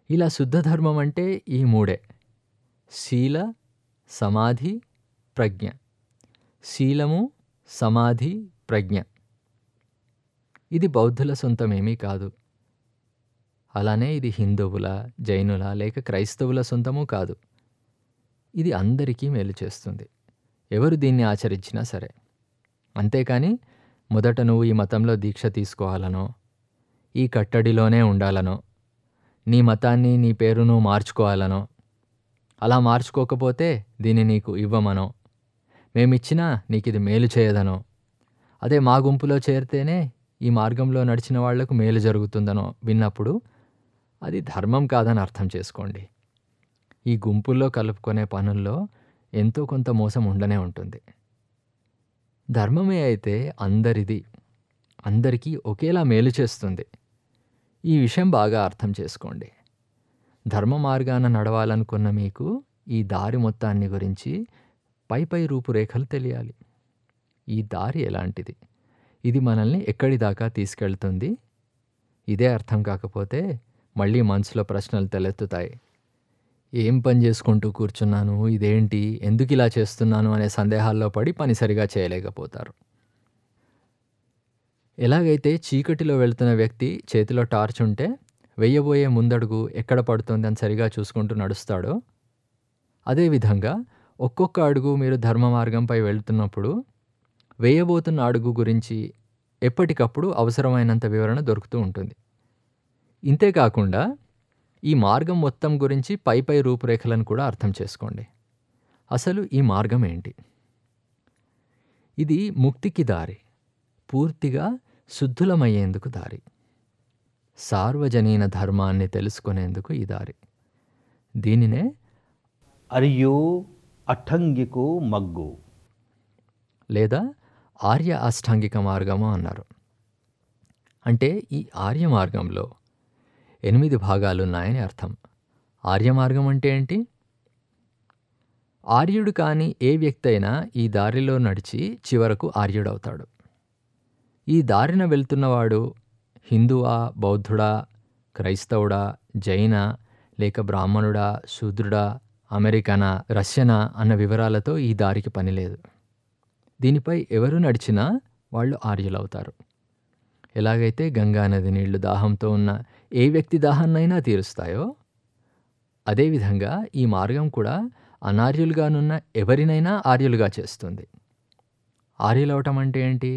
ఇలా శుద్ధ ధర్మం అంటే ఈ మూడే శీల సమాధి ప్రజ్ఞ శీలము సమాధి ప్రజ్ఞ ఇది బౌద్ధుల సొంతమేమీ కాదు అలానే ఇది హిందువుల జైనుల లేక క్రైస్తవుల సొంతము కాదు ఇది అందరికీ మేలు చేస్తుంది ఎవరు దీన్ని ఆచరించినా సరే అంతేకాని మొదట నువ్వు ఈ మతంలో దీక్ష తీసుకోవాలనో ఈ కట్టడిలోనే ఉండాలనో నీ మతాన్ని నీ పేరును మార్చుకోవాలనో అలా మార్చుకోకపోతే దీన్ని నీకు ఇవ్వమనో మేమిచ్చినా నీకు ఇది మేలు చేయదనో అదే మా గుంపులో చేరితేనే ఈ మార్గంలో నడిచిన వాళ్లకు మేలు జరుగుతుందనో విన్నప్పుడు అది ధర్మం కాదని అర్థం చేసుకోండి ఈ గుంపుల్లో కలుపుకునే పనుల్లో ఎంతో కొంత మోసం ఉండనే ఉంటుంది ధర్మమే అయితే అందరిది అందరికీ ఒకేలా మేలు చేస్తుంది ఈ విషయం బాగా అర్థం చేసుకోండి ధర్మ మార్గాన నడవాలనుకున్న మీకు ఈ దారి మొత్తాన్ని గురించి పై పై రూపురేఖలు తెలియాలి ఈ దారి ఎలాంటిది ఇది మనల్ని ఎక్కడి దాకా తీసుకెళ్తుంది ఇదే అర్థం కాకపోతే మళ్ళీ మనసులో ప్రశ్నలు తలెత్తుతాయి ఏం పని చేసుకుంటూ కూర్చున్నాను ఇదేంటి ఎందుకు ఇలా చేస్తున్నాను అనే సందేహాల్లో పడి పని సరిగా చేయలేకపోతారు ఎలాగైతే చీకటిలో వెళ్తున్న వ్యక్తి చేతిలో టార్చ్ ఉంటే వెయ్యబోయే ముందడుగు ఎక్కడ పడుతుంది అని సరిగా చూసుకుంటూ నడుస్తాడో అదేవిధంగా ఒక్కొక్క అడుగు మీరు ధర్మ మార్గంపై వెళ్తున్నప్పుడు వేయబోతున్న అడుగు గురించి ఎప్పటికప్పుడు అవసరమైనంత వివరణ దొరుకుతూ ఉంటుంది ఇంతేకాకుండా ఈ మార్గం మొత్తం గురించి పై పై రూపురేఖలను కూడా అర్థం చేసుకోండి అసలు ఈ మార్గం ఏంటి ఇది ముక్తికి దారి పూర్తిగా శుద్ధులమయ్యేందుకు దారి సార్వజనీన ధర్మాన్ని తెలుసుకునేందుకు ఈ దారి దీనినే అరియో అఠంగికో మగ్గు లేదా ఆర్య అష్టాంగిక మార్గము అన్నారు అంటే ఈ ఆర్య మార్గంలో ఎనిమిది భాగాలు ఉన్నాయని అర్థం ఆర్య మార్గం అంటే ఏంటి ఆర్యుడు కాని ఏ వ్యక్తి అయినా ఈ దారిలో నడిచి చివరకు ఆర్యుడవుతాడు ఈ దారిన వెళ్తున్నవాడు హిందువా బౌద్ధుడా క్రైస్తవుడా జైన లేక బ్రాహ్మణుడా శూద్రుడా అమెరికనా రష్యనా అన్న వివరాలతో ఈ దారికి పని లేదు దీనిపై ఎవరు నడిచినా వాళ్ళు ఆర్యులవుతారు ఎలాగైతే గంగానది నీళ్లు దాహంతో ఉన్న ఏ వ్యక్తి దాహాన్నైనా తీరుస్తాయో అదేవిధంగా ఈ మార్గం కూడా అనార్యులుగానున్న ఎవరినైనా ఆర్యులుగా చేస్తుంది ఆర్యులవటం అంటే ఏంటి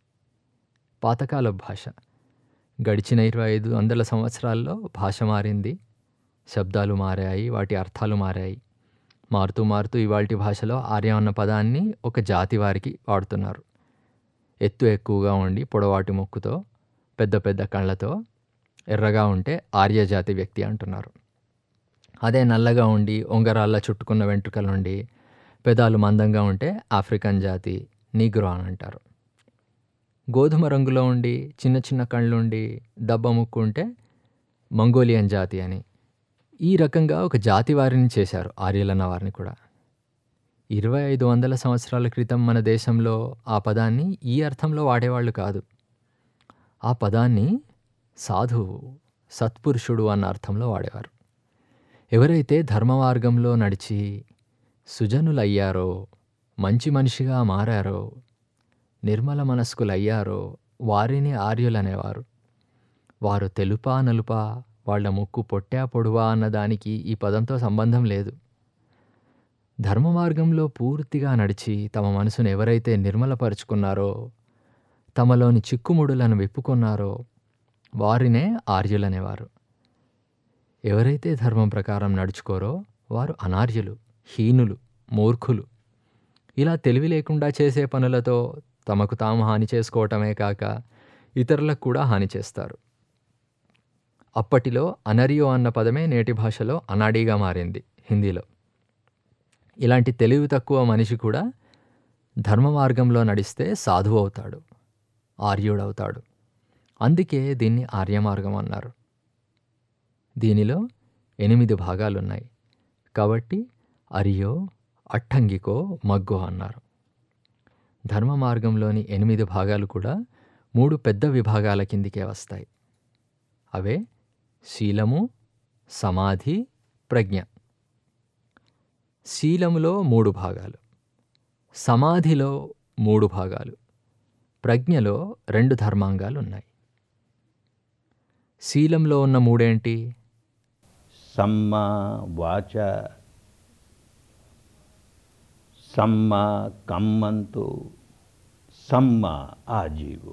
పాతకాల భాష గడిచిన ఇరవై ఐదు వందల సంవత్సరాల్లో భాష మారింది శబ్దాలు మారాయి వాటి అర్థాలు మారాయి మారుతూ మారుతూ ఇవాల్టి భాషలో ఆర్య అన్న పదాన్ని ఒక జాతి వారికి వాడుతున్నారు ఎత్తు ఎక్కువగా ఉండి పొడవాటి ముక్కుతో పెద్ద పెద్ద కళ్ళతో ఎర్రగా ఉంటే ఆర్య జాతి వ్యక్తి అంటున్నారు అదే నల్లగా ఉండి ఉంగరాళ్ళ చుట్టుకున్న వెంట్రుకలుండి పెదాలు మందంగా ఉంటే ఆఫ్రికన్ జాతి నీగ్రో అని అంటారు గోధుమ రంగులో ఉండి చిన్న చిన్న కళ్ళుండి దబ్బ ముక్కు ఉంటే మంగోలియన్ జాతి అని ఈ రకంగా ఒక జాతి వారిని చేశారు ఆర్యులన్న వారిని కూడా ఇరవై ఐదు వందల సంవత్సరాల క్రితం మన దేశంలో ఆ పదాన్ని ఈ అర్థంలో వాడేవాళ్ళు కాదు ఆ పదాన్ని సాధువు సత్పురుషుడు అన్న అర్థంలో వాడేవారు ఎవరైతే ధర్మ మార్గంలో నడిచి సుజనులయ్యారో మంచి మనిషిగా మారారో నిర్మల మనస్కులయ్యారో వారిని ఆర్యులనేవారు వారు తెలుపా నలుపా వాళ్ళ ముక్కు పొట్టా పొడువా అన్నదానికి ఈ పదంతో సంబంధం లేదు ధర్మ మార్గంలో పూర్తిగా నడిచి తమ మనసును ఎవరైతే నిర్మలపరుచుకున్నారో తమలోని చిక్కుముడులను విప్పుకున్నారో వారినే ఆర్యులనేవారు ఎవరైతే ధర్మం ప్రకారం నడుచుకోరో వారు అనార్యులు హీనులు మూర్ఖులు ఇలా తెలివి లేకుండా చేసే పనులతో తమకు తాము హాని చేసుకోవటమే కాక ఇతరులకు కూడా హాని చేస్తారు అప్పటిలో అనరియో అన్న పదమే నేటి భాషలో అనాడీగా మారింది హిందీలో ఇలాంటి తెలివి తక్కువ మనిషి కూడా ధర్మ మార్గంలో నడిస్తే సాధువు అవుతాడు ఆర్యుడవుతాడు అందుకే దీన్ని ఆర్యమార్గం అన్నారు దీనిలో ఎనిమిది భాగాలున్నాయి కాబట్టి అరియో అట్టంగికో మగ్గో అన్నారు ధర్మ మార్గంలోని ఎనిమిది భాగాలు కూడా మూడు పెద్ద విభాగాల కిందికే వస్తాయి అవే శీలము సమాధి ప్రజ్ఞ శీలములో మూడు భాగాలు సమాధిలో మూడు భాగాలు ప్రజ్ఞలో రెండు ధర్మాంగాలు ఉన్నాయి శీలంలో ఉన్న మూడేంటి సమ్మా వాచ సమ్మా కమ్మంతు సమ్మా ఆజీవు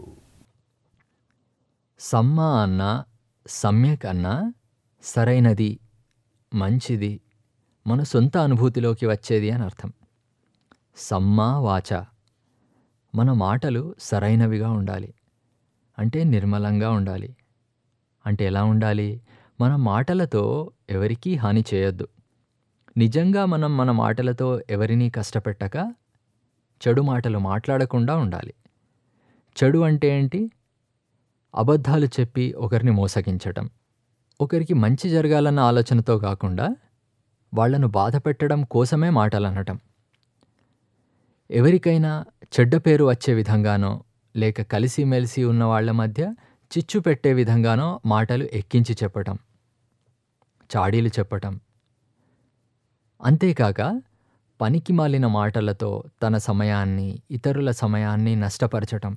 సమ్మ అన్న సమ్యక్ అన్న సరైనది మంచిది మన సొంత అనుభూతిలోకి వచ్చేది అని అర్థం సమ్మ వాచ మన మాటలు సరైనవిగా ఉండాలి అంటే నిర్మలంగా ఉండాలి అంటే ఎలా ఉండాలి మన మాటలతో ఎవరికీ హాని చేయొద్దు నిజంగా మనం మన మాటలతో ఎవరినీ కష్టపెట్టక చెడు మాటలు మాట్లాడకుండా ఉండాలి చెడు అంటే ఏంటి అబద్ధాలు చెప్పి ఒకరిని మోసగించటం ఒకరికి మంచి జరగాలన్న ఆలోచనతో కాకుండా వాళ్లను బాధ పెట్టడం కోసమే మాటలు అనటం ఎవరికైనా చెడ్డ పేరు వచ్చే విధంగానో లేక కలిసిమెలిసి ఉన్న వాళ్ళ మధ్య చిచ్చు పెట్టే విధంగానో మాటలు ఎక్కించి చెప్పటం చాడీలు చెప్పటం అంతేకాక పనికి మాలిన మాటలతో తన సమయాన్ని ఇతరుల సమయాన్ని నష్టపరచటం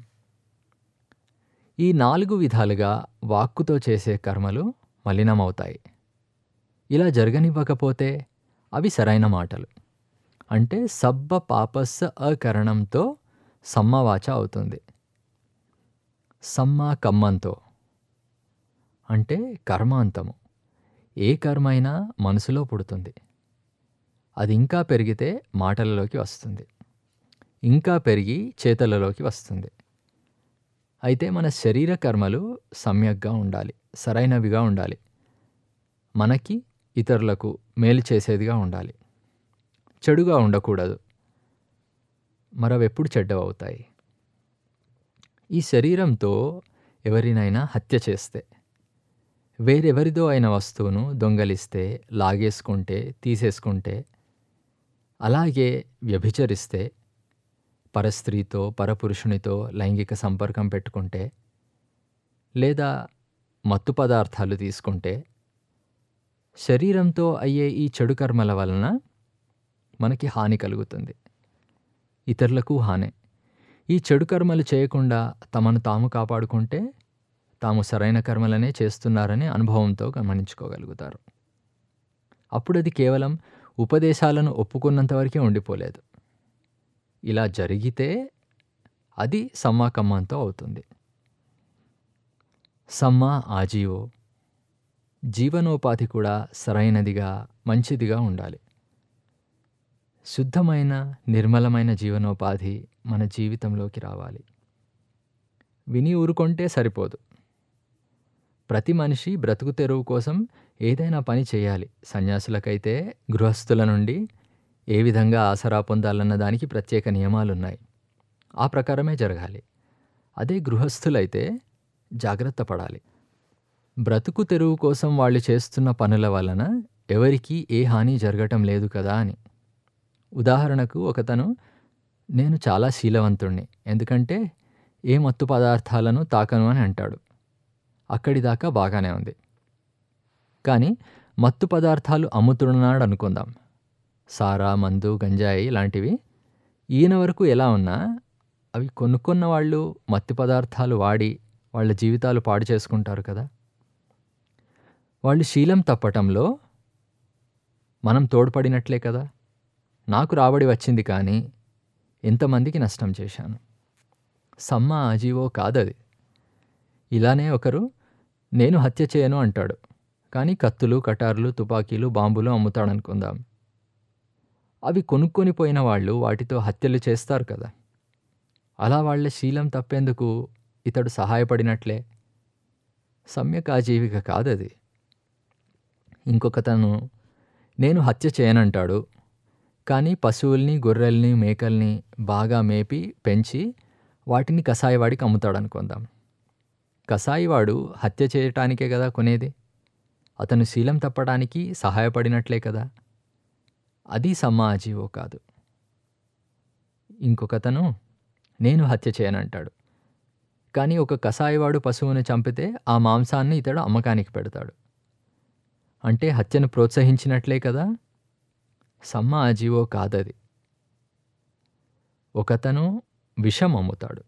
ఈ నాలుగు విధాలుగా వాక్కుతో చేసే కర్మలు మలినమవుతాయి ఇలా జరగనివ్వకపోతే అవి సరైన మాటలు అంటే సబ్బ పాపస్స అకరణంతో సమ్మవాచ అవుతుంది సమ్మ కమ్మంతో అంటే కర్మాంతము ఏ కర్మ అయినా మనసులో పుడుతుంది అది ఇంకా పెరిగితే మాటలలోకి వస్తుంది ఇంకా పెరిగి చేతలలోకి వస్తుంది అయితే మన శరీర కర్మలు సమ్యక్గా ఉండాలి సరైనవిగా ఉండాలి మనకి ఇతరులకు మేలు చేసేదిగా ఉండాలి చెడుగా ఉండకూడదు మరవెప్పుడు చెడ్డవవుతాయి ఈ శరీరంతో ఎవరినైనా హత్య చేస్తే వేరెవరిదో అయిన వస్తువును దొంగలిస్తే లాగేసుకుంటే తీసేసుకుంటే అలాగే వ్యభిచరిస్తే పరస్త్రీతో పరపురుషునితో లైంగిక సంపర్కం పెట్టుకుంటే లేదా మత్తు పదార్థాలు తీసుకుంటే శరీరంతో అయ్యే ఈ చెడు కర్మల వలన మనకి హాని కలుగుతుంది ఇతరులకు హానే ఈ చెడు కర్మలు చేయకుండా తమను తాము కాపాడుకుంటే తాము సరైన కర్మలనే చేస్తున్నారని అనుభవంతో గమనించుకోగలుగుతారు అప్పుడు అది కేవలం ఉపదేశాలను ఒప్పుకున్నంతవరకే ఉండిపోలేదు ఇలా జరిగితే అది సమ్మాకమ్మంతో అవుతుంది సమ్మ ఆజీవో జీవనోపాధి కూడా సరైనదిగా మంచిదిగా ఉండాలి శుద్ధమైన నిర్మలమైన జీవనోపాధి మన జీవితంలోకి రావాలి విని ఊరుకొంటే సరిపోదు ప్రతి మనిషి బ్రతుకు తెరువు కోసం ఏదైనా పని చేయాలి సన్యాసులకైతే గృహస్థుల నుండి ఏ విధంగా ఆసరా పొందాలన్న దానికి ప్రత్యేక నియమాలున్నాయి ఆ ప్రకారమే జరగాలి అదే గృహస్థులైతే జాగ్రత్త పడాలి బ్రతుకు తెరువు కోసం వాళ్ళు చేస్తున్న పనుల వలన ఎవరికీ ఏ హాని జరగటం లేదు కదా అని ఉదాహరణకు ఒకతను నేను చాలా శీలవంతుణ్ణి ఎందుకంటే ఏ మత్తు పదార్థాలను తాకను అని అంటాడు అక్కడి దాకా బాగానే ఉంది కానీ మత్తు పదార్థాలు అమ్ముతున్నాడు అనుకుందాం సారా మందు గంజాయి లాంటివి ఈయన వరకు ఎలా ఉన్నా అవి కొనుక్కున్న వాళ్ళు మత్తు పదార్థాలు వాడి వాళ్ళ జీవితాలు పాడు చేసుకుంటారు కదా వాళ్ళు శీలం తప్పటంలో మనం తోడ్పడినట్లే కదా నాకు రాబడి వచ్చింది కానీ ఎంతమందికి నష్టం చేశాను సమ్మ ఆజీవో కాదది ఇలానే ఒకరు నేను హత్య చేయను అంటాడు కానీ కత్తులు కటార్లు తుపాకీలు బాంబులు అమ్ముతాడనుకుందాం అవి కొనుక్కొని పోయిన వాళ్ళు వాటితో హత్యలు చేస్తారు కదా అలా వాళ్ళ శీలం తప్పేందుకు ఇతడు సహాయపడినట్లే సమ్యకాజీవిక కాదది ఇంకొకతను నేను హత్య చేయనంటాడు కానీ పశువుల్ని గొర్రెల్ని మేకల్ని బాగా మేపి పెంచి వాటిని కషాయవాడికి అమ్ముతాడు అనుకుందాం కషాయివాడు హత్య చేయటానికే కదా కొనేది అతను శీలం తప్పడానికి సహాయపడినట్లే కదా అది సమాజీవో కాదు ఇంకొకతను నేను హత్య చేయనంటాడు కానీ ఒక కషాయివాడు పశువుని చంపితే ఆ మాంసాన్ని ఇతడు అమ్మకానికి పెడతాడు అంటే హత్యను ప్రోత్సహించినట్లే కదా సమ్మ ఆజీవో కాదది ఒకతను విషం అమ్ముతాడు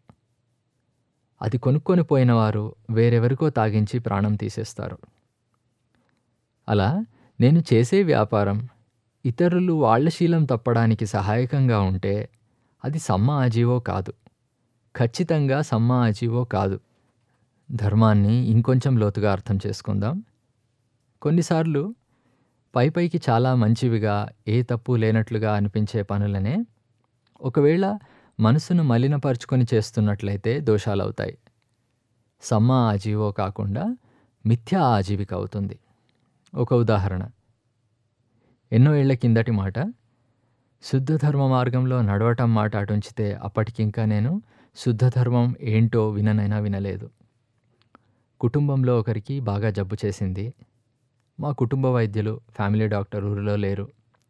అది కొనుక్కొని పోయిన వారు వేరెవరికో తాగించి ప్రాణం తీసేస్తారు అలా నేను చేసే వ్యాపారం ఇతరులు వాళ్ళ శీలం తప్పడానికి సహాయకంగా ఉంటే అది సమ్మ ఆజీవో కాదు ఖచ్చితంగా సమ్మ ఆజీవో కాదు ధర్మాన్ని ఇంకొంచెం లోతుగా అర్థం చేసుకుందాం కొన్నిసార్లు పై పైకి చాలా మంచివిగా ఏ తప్పు లేనట్లుగా అనిపించే పనులనే ఒకవేళ మనసును మలినపరుచుకొని చేస్తున్నట్లయితే దోషాలవుతాయి సమ్మ ఆజీవో కాకుండా మిథ్యా ఆజీవిక అవుతుంది ఒక ఉదాహరణ ఎన్నో ఏళ్ల కిందటి మాట శుద్ధ ధర్మ మార్గంలో నడవటం మాట అటుంచితే అప్పటికింకా నేను శుద్ధ ధర్మం ఏంటో విననైనా వినలేదు కుటుంబంలో ఒకరికి బాగా జబ్బు చేసింది మా కుటుంబ వైద్యులు ఫ్యామిలీ డాక్టర్ ఊరిలో లేరు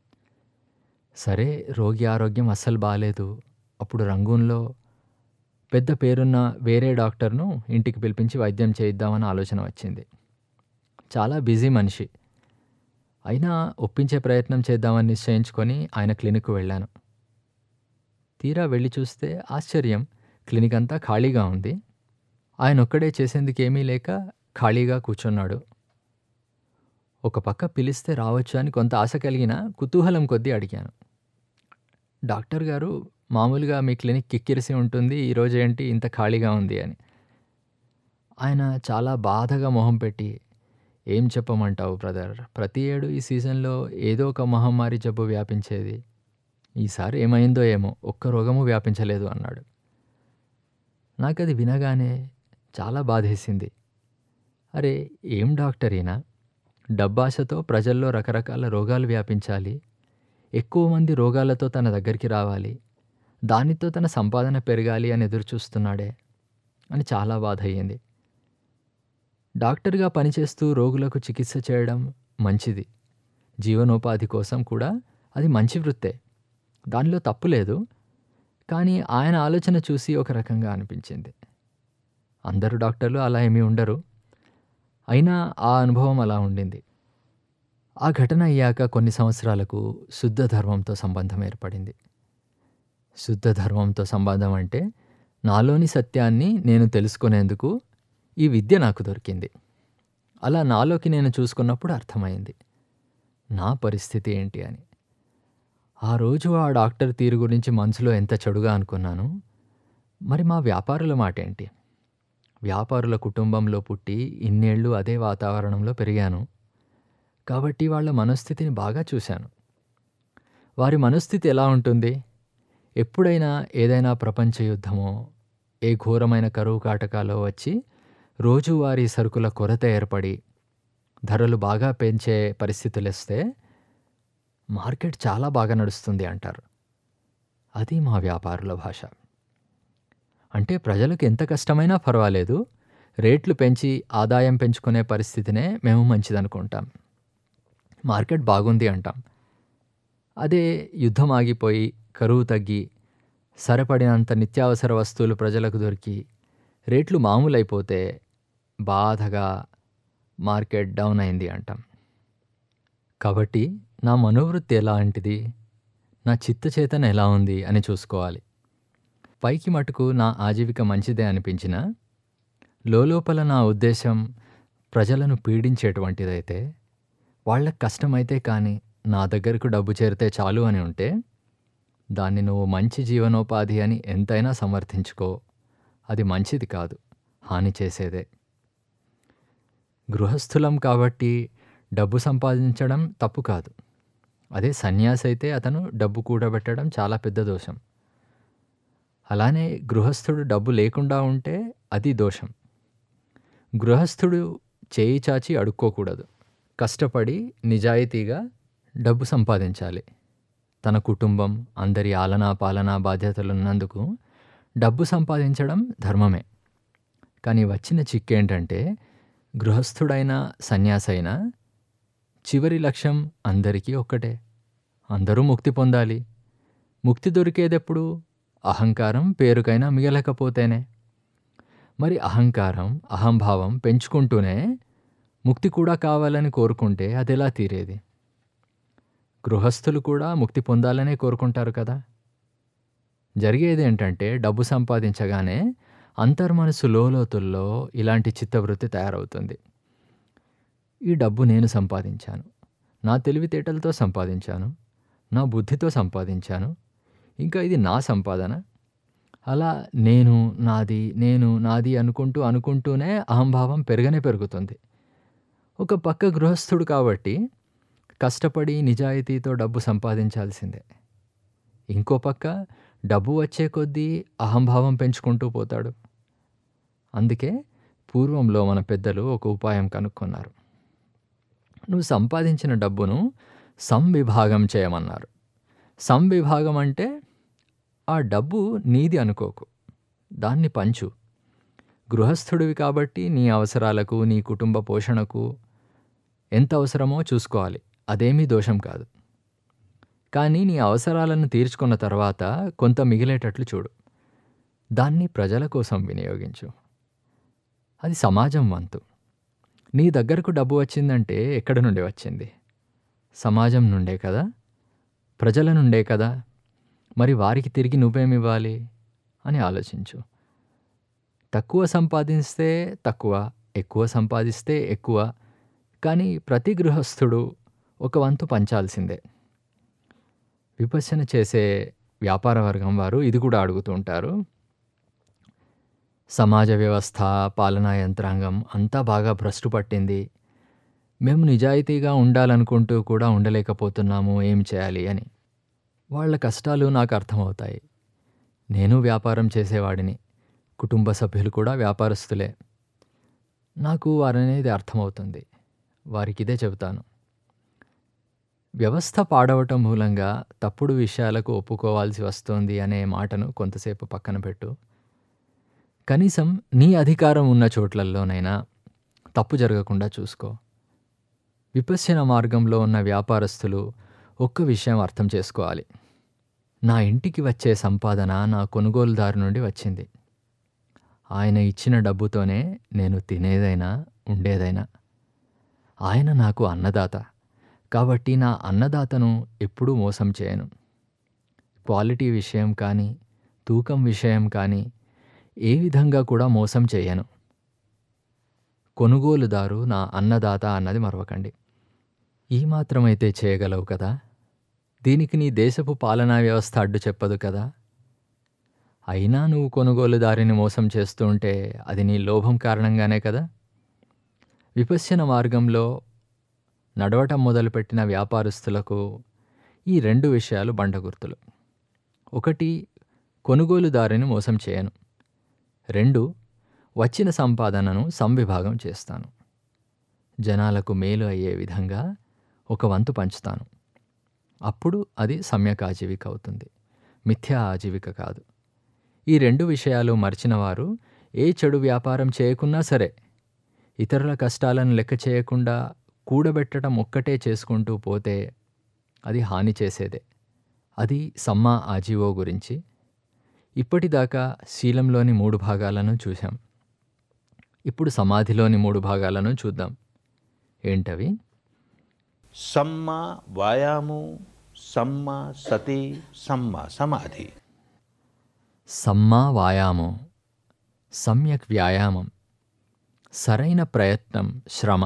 సరే రోగి ఆరోగ్యం అస్సలు బాగాలేదు అప్పుడు రంగూన్లో పెద్ద పేరున్న వేరే డాక్టర్ను ఇంటికి పిలిపించి వైద్యం చేయిద్దామని ఆలోచన వచ్చింది చాలా బిజీ మనిషి అయినా ఒప్పించే ప్రయత్నం చేద్దామని నిశ్చయించుకొని ఆయన క్లినిక్కు వెళ్ళాను తీరా వెళ్ళి చూస్తే ఆశ్చర్యం క్లినిక్ అంతా ఖాళీగా ఉంది ఆయన ఒక్కడే చేసేందుకేమీ లేక ఖాళీగా కూర్చున్నాడు ఒక పక్క పిలిస్తే రావచ్చు అని కొంత ఆశ కలిగిన కుతూహలం కొద్దీ అడిగాను డాక్టర్ గారు మామూలుగా మీ క్లినిక్ కిక్కిరిసి ఉంటుంది ఈరోజు ఏంటి ఇంత ఖాళీగా ఉంది అని ఆయన చాలా బాధగా మొహం పెట్టి ఏం చెప్పమంటావు బ్రదర్ ప్రతి ఏడు ఈ సీజన్లో ఏదో ఒక మహమ్మారి జబ్బు వ్యాపించేది ఈసారి ఏమైందో ఏమో ఒక్క రోగము వ్యాపించలేదు అన్నాడు నాకు అది వినగానే చాలా బాధేసింది అరే ఏం డాక్టర్ ఈయన డబ్బాశతో ప్రజల్లో రకరకాల రోగాలు వ్యాపించాలి ఎక్కువ మంది రోగాలతో తన దగ్గరికి రావాలి దానితో తన సంపాదన పెరగాలి అని ఎదురు చూస్తున్నాడే అని చాలా బాధ అయ్యింది డాక్టర్గా పనిచేస్తూ రోగులకు చికిత్స చేయడం మంచిది జీవనోపాధి కోసం కూడా అది మంచి వృత్తే దానిలో తప్పు లేదు కానీ ఆయన ఆలోచన చూసి ఒక రకంగా అనిపించింది అందరూ డాక్టర్లు అలా ఏమీ ఉండరు అయినా ఆ అనుభవం అలా ఉండింది ఆ ఘటన అయ్యాక కొన్ని సంవత్సరాలకు శుద్ధ ధర్మంతో సంబంధం ఏర్పడింది శుద్ధ ధర్మంతో సంబంధం అంటే నాలోని సత్యాన్ని నేను తెలుసుకునేందుకు ఈ విద్య నాకు దొరికింది అలా నాలోకి నేను చూసుకున్నప్పుడు అర్థమైంది నా పరిస్థితి ఏంటి అని ఆ రోజు ఆ డాక్టర్ తీరు గురించి మనసులో ఎంత చెడుగా అనుకున్నాను మరి మా వ్యాపారుల మాట ఏంటి వ్యాపారుల కుటుంబంలో పుట్టి ఇన్నేళ్ళు అదే వాతావరణంలో పెరిగాను కాబట్టి వాళ్ళ మనస్థితిని బాగా చూశాను వారి మనస్థితి ఎలా ఉంటుంది ఎప్పుడైనా ఏదైనా ప్రపంచ యుద్ధమో ఏ ఘోరమైన కరువు కాటకాలో వచ్చి రోజువారీ సరుకుల కొరత ఏర్పడి ధరలు బాగా పెంచే పరిస్థితులు వస్తే మార్కెట్ చాలా బాగా నడుస్తుంది అంటారు అది మా వ్యాపారుల భాష అంటే ప్రజలకు ఎంత కష్టమైనా పర్వాలేదు రేట్లు పెంచి ఆదాయం పెంచుకునే పరిస్థితినే మేము మంచిదనుకుంటాం మార్కెట్ బాగుంది అంటాం అదే యుద్ధం ఆగిపోయి కరువు తగ్గి సరిపడినంత నిత్యావసర వస్తువులు ప్రజలకు దొరికి రేట్లు మామూలైపోతే బాధగా మార్కెట్ డౌన్ అయింది అంటాం కాబట్టి నా మనోవృత్తి ఎలాంటిది నా చిత్తచేతన ఎలా ఉంది అని చూసుకోవాలి పైకి మటుకు నా ఆజీవిక మంచిదే అనిపించిన లోపల నా ఉద్దేశం ప్రజలను పీడించేటువంటిదైతే వాళ్ళకి కష్టమైతే కానీ నా దగ్గరకు డబ్బు చేరితే చాలు అని ఉంటే దాన్ని నువ్వు మంచి జీవనోపాధి అని ఎంతైనా సమర్థించుకో అది మంచిది కాదు హాని చేసేదే గృహస్థులం కాబట్టి డబ్బు సంపాదించడం తప్పు కాదు అదే సన్యాసి అయితే అతను డబ్బు కూడబెట్టడం చాలా పెద్ద దోషం అలానే గృహస్థుడు డబ్బు లేకుండా ఉంటే అది దోషం గృహస్థుడు చేయి చాచి అడుక్కోకూడదు కష్టపడి నిజాయితీగా డబ్బు సంపాదించాలి తన కుటుంబం అందరి ఆలనా పాలనా బాధ్యతలున్నందుకు డబ్బు సంపాదించడం ధర్మమే కానీ వచ్చిన చిక్కేంటంటే గృహస్థుడైన సన్యాసైనా చివరి లక్ష్యం అందరికీ ఒక్కటే అందరూ ముక్తి పొందాలి ముక్తి దొరికేదెప్పుడు అహంకారం పేరుకైనా మిగలకపోతేనే మరి అహంకారం అహంభావం పెంచుకుంటూనే ముక్తి కూడా కావాలని కోరుకుంటే అదెలా తీరేది గృహస్థులు కూడా ముక్తి పొందాలనే కోరుకుంటారు కదా జరిగేది ఏంటంటే డబ్బు సంపాదించగానే అంతర్మనసు లోతుల్లో ఇలాంటి చిత్తవృత్తి తయారవుతుంది ఈ డబ్బు నేను సంపాదించాను నా తెలివితేటలతో సంపాదించాను నా బుద్ధితో సంపాదించాను ఇంకా ఇది నా సంపాదన అలా నేను నాది నేను నాది అనుకుంటూ అనుకుంటూనే అహంభావం పెరగనే పెరుగుతుంది ఒక పక్క గృహస్థుడు కాబట్టి కష్టపడి నిజాయితీతో డబ్బు సంపాదించాల్సిందే ఇంకో పక్క డబ్బు వచ్చే కొద్దీ అహంభావం పెంచుకుంటూ పోతాడు అందుకే పూర్వంలో మన పెద్దలు ఒక ఉపాయం కనుక్కున్నారు నువ్వు సంపాదించిన డబ్బును సంవిభాగం చేయమన్నారు సంవిభాగం అంటే ఆ డబ్బు నీది అనుకోకు దాన్ని పంచు గృహస్థుడివి కాబట్టి నీ అవసరాలకు నీ కుటుంబ పోషణకు ఎంత అవసరమో చూసుకోవాలి అదేమీ దోషం కాదు కానీ నీ అవసరాలను తీర్చుకున్న తర్వాత కొంత మిగిలేటట్లు చూడు దాన్ని ప్రజల కోసం వినియోగించు అది సమాజం వంతు నీ దగ్గరకు డబ్బు వచ్చిందంటే ఎక్కడి నుండి వచ్చింది సమాజం నుండే కదా ప్రజల నుండే కదా మరి వారికి తిరిగి నువ్వేమివ్వాలి అని ఆలోచించు తక్కువ సంపాదిస్తే తక్కువ ఎక్కువ సంపాదిస్తే ఎక్కువ కానీ ప్రతి గృహస్థుడు ఒక వంతు పంచాల్సిందే విపశ్యన చేసే వ్యాపార వర్గం వారు ఇది కూడా అడుగుతూ ఉంటారు సమాజ వ్యవస్థ పాలనా యంత్రాంగం అంతా బాగా భ్రష్టు పట్టింది మేము నిజాయితీగా ఉండాలనుకుంటూ కూడా ఉండలేకపోతున్నాము ఏం చేయాలి అని వాళ్ళ కష్టాలు నాకు అర్థమవుతాయి నేను వ్యాపారం చేసేవాడిని కుటుంబ సభ్యులు కూడా వ్యాపారస్తులే నాకు వారనేది అర్థమవుతుంది వారికి ఇదే చెబుతాను వ్యవస్థ పాడవటం మూలంగా తప్పుడు విషయాలకు ఒప్పుకోవాల్సి వస్తోంది అనే మాటను కొంతసేపు పక్కన పెట్టు కనీసం నీ అధికారం ఉన్న చోట్లల్లోనైనా తప్పు జరగకుండా చూసుకో విపశ్యన మార్గంలో ఉన్న వ్యాపారస్తులు ఒక్క విషయం అర్థం చేసుకోవాలి నా ఇంటికి వచ్చే సంపాదన నా కొనుగోలుదారు నుండి వచ్చింది ఆయన ఇచ్చిన డబ్బుతోనే నేను తినేదైనా ఉండేదైనా ఆయన నాకు అన్నదాత కాబట్టి నా అన్నదాతను ఎప్పుడూ మోసం చేయను క్వాలిటీ విషయం కానీ తూకం విషయం కానీ ఏ విధంగా కూడా మోసం చేయను కొనుగోలుదారు నా అన్నదాత అన్నది మరవకండి ఈ మాత్రమైతే చేయగలవు కదా దీనికి నీ దేశపు పాలనా వ్యవస్థ అడ్డు చెప్పదు కదా అయినా నువ్వు కొనుగోలుదారిని మోసం చేస్తూ ఉంటే అది నీ లోభం కారణంగానే కదా విపశ్యన మార్గంలో నడవటం మొదలుపెట్టిన వ్యాపారస్తులకు ఈ రెండు విషయాలు బండగుర్తులు ఒకటి కొనుగోలుదారిని మోసం చేయను రెండు వచ్చిన సంపాదనను సంవిభాగం చేస్తాను జనాలకు మేలు అయ్యే విధంగా ఒక వంతు పంచుతాను అప్పుడు అది సమ్యక్ ఆజీవిక అవుతుంది మిథ్యా ఆజీవిక కాదు ఈ రెండు విషయాలు మర్చిన వారు ఏ చెడు వ్యాపారం చేయకున్నా సరే ఇతరుల కష్టాలను లెక్క చేయకుండా కూడబెట్టడం ఒక్కటే చేసుకుంటూ పోతే అది హాని చేసేదే అది సమ్మా ఆజీవో గురించి ఇప్పటిదాకా శీలంలోని మూడు భాగాలను చూశాం ఇప్పుడు సమాధిలోని మూడు భాగాలను చూద్దాం ఏంటవి సమ్మా వాయాము సమ్మా సతి సమ్మా సమాధి సమ్మా వాయామం సమ్యక్ వ్యాయామం సరైన ప్రయత్నం శ్రమ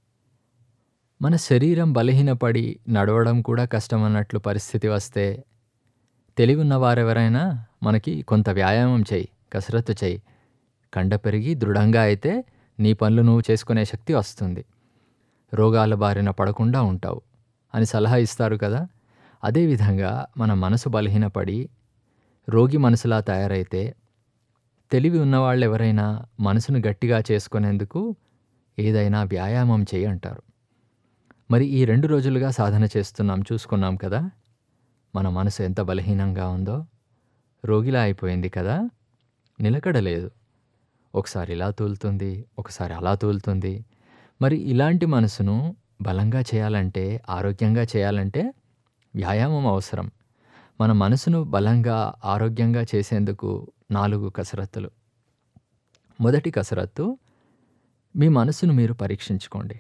మన శరీరం బలహీనపడి నడవడం కూడా కష్టమన్నట్లు పరిస్థితి వస్తే తెలివి ఉన్నవారెవరైనా మనకి కొంత వ్యాయామం చేయి కసరత్తు చేయి కండ పెరిగి దృఢంగా అయితే నీ పనులు నువ్వు చేసుకునే శక్తి వస్తుంది రోగాల బారిన పడకుండా ఉంటావు అని సలహా ఇస్తారు కదా అదేవిధంగా మన మనసు బలహీనపడి రోగి మనసులా తయారైతే తెలివి ఉన్నవాళ్ళు ఎవరైనా మనసును గట్టిగా చేసుకునేందుకు ఏదైనా వ్యాయామం చేయి అంటారు మరి ఈ రెండు రోజులుగా సాధన చేస్తున్నాం చూసుకున్నాం కదా మన మనసు ఎంత బలహీనంగా ఉందో రోగిలా అయిపోయింది కదా నిలకడలేదు ఒకసారి ఇలా తూలుతుంది ఒకసారి అలా తూలుతుంది మరి ఇలాంటి మనసును బలంగా చేయాలంటే ఆరోగ్యంగా చేయాలంటే వ్యాయామం అవసరం మన మనసును బలంగా ఆరోగ్యంగా చేసేందుకు నాలుగు కసరత్తులు మొదటి కసరత్తు మీ మనసును మీరు పరీక్షించుకోండి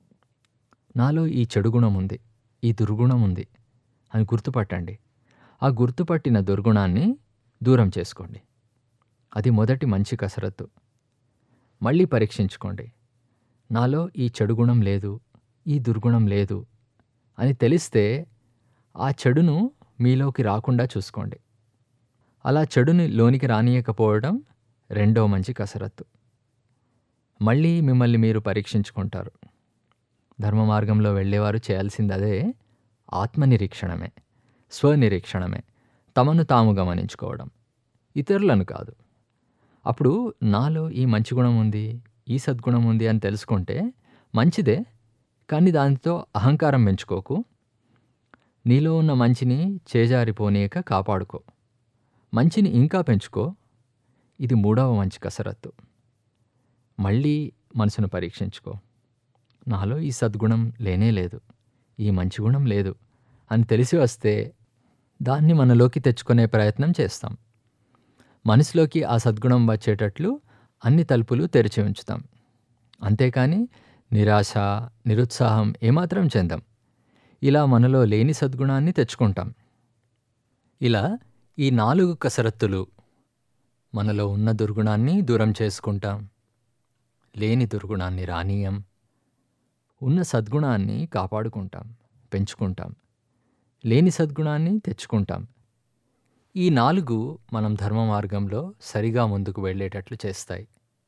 నాలో ఈ చెడు గుణం ఉంది ఈ దుర్గుణం ఉంది అని గుర్తుపట్టండి ఆ గుర్తుపట్టిన దుర్గుణాన్ని దూరం చేసుకోండి అది మొదటి మంచి కసరత్తు మళ్ళీ పరీక్షించుకోండి నాలో ఈ చెడు గుణం లేదు ఈ దుర్గుణం లేదు అని తెలిస్తే ఆ చెడును మీలోకి రాకుండా చూసుకోండి అలా చెడుని లోనికి రానియకపోవడం రెండో మంచి కసరత్తు మళ్ళీ మిమ్మల్ని మీరు పరీక్షించుకుంటారు ధర్మ మార్గంలో వెళ్ళేవారు చేయాల్సింది అదే ఆత్మనిరీక్షణమే స్వనిరీక్షణమే తమను తాము గమనించుకోవడం ఇతరులను కాదు అప్పుడు నాలో ఈ మంచి గుణం ఉంది ఈ సద్గుణం ఉంది అని తెలుసుకుంటే మంచిదే కానీ దానితో అహంకారం పెంచుకోకు నీలో ఉన్న మంచిని చేజారిపోనీయక కాపాడుకో మంచిని ఇంకా పెంచుకో ఇది మూడవ మంచి కసరత్తు మళ్ళీ మనసును పరీక్షించుకో నాలో ఈ సద్గుణం లేనే లేదు ఈ మంచి గుణం లేదు అని తెలిసి వస్తే దాన్ని మనలోకి తెచ్చుకునే ప్రయత్నం చేస్తాం మనసులోకి ఆ సద్గుణం వచ్చేటట్లు అన్ని తలుపులు తెరిచి ఉంచుతాం అంతేకాని నిరాశ నిరుత్సాహం ఏమాత్రం చెందాం ఇలా మనలో లేని సద్గుణాన్ని తెచ్చుకుంటాం ఇలా ఈ నాలుగు కసరత్తులు మనలో ఉన్న దుర్గుణాన్ని దూరం చేసుకుంటాం లేని దుర్గుణాన్ని రానీయం ఉన్న సద్గుణాన్ని కాపాడుకుంటాం పెంచుకుంటాం లేని సద్గుణాన్ని తెచ్చుకుంటాం ఈ నాలుగు మనం ధర్మ మార్గంలో సరిగా ముందుకు వెళ్ళేటట్లు చేస్తాయి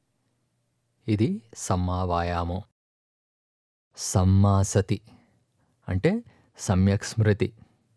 ఇది సమ్మా వాయామం సమ్మా సతి అంటే సమ్యక్ స్మృతి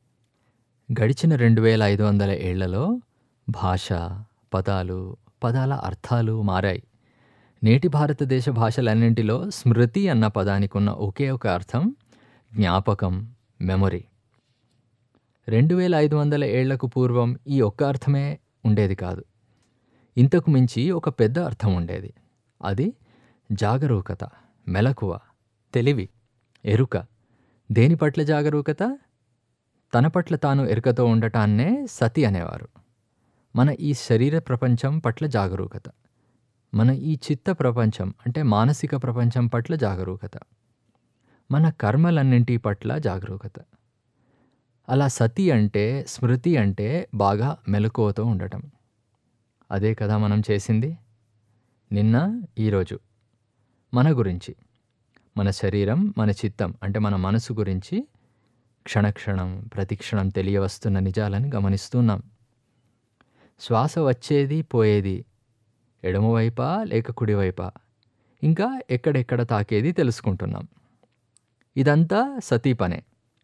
గడిచిన రెండు వేల ఐదు వందల ఏళ్లలో భాష పదాలు పదాల అర్థాలు మారాయి నేటి భారతదేశ భాషలన్నింటిలో స్మృతి అన్న పదానికి ఉన్న ఒకే ఒక అర్థం జ్ఞాపకం మెమొరీ రెండు వేల ఐదు వందల ఏళ్లకు పూర్వం ఈ ఒక్క అర్థమే ఉండేది కాదు ఇంతకు మించి ఒక పెద్ద అర్థం ఉండేది అది జాగరూకత మెలకువ తెలివి ఎరుక దేని పట్ల జాగరూకత తన పట్ల తాను ఎరుకతో ఉండటాన్నే సతి అనేవారు మన ఈ శరీర ప్రపంచం పట్ల జాగరూకత మన ఈ చిత్త ప్రపంచం అంటే మానసిక ప్రపంచం పట్ల జాగరూకత మన కర్మలన్నింటి పట్ల జాగరూకత అలా సతి అంటే స్మృతి అంటే బాగా మెలకువతో ఉండటం అదే కదా మనం చేసింది నిన్న ఈరోజు మన గురించి మన శరీరం మన చిత్తం అంటే మన మనసు గురించి క్షణక్షణం ప్రతిక్షణం తెలియవస్తున్న నిజాలను గమనిస్తున్నాం శ్వాస వచ్చేది పోయేది ఎడమవైపా లేక కుడివైపా ఇంకా ఎక్కడెక్కడ తాకేది తెలుసుకుంటున్నాం ఇదంతా సతీ పనే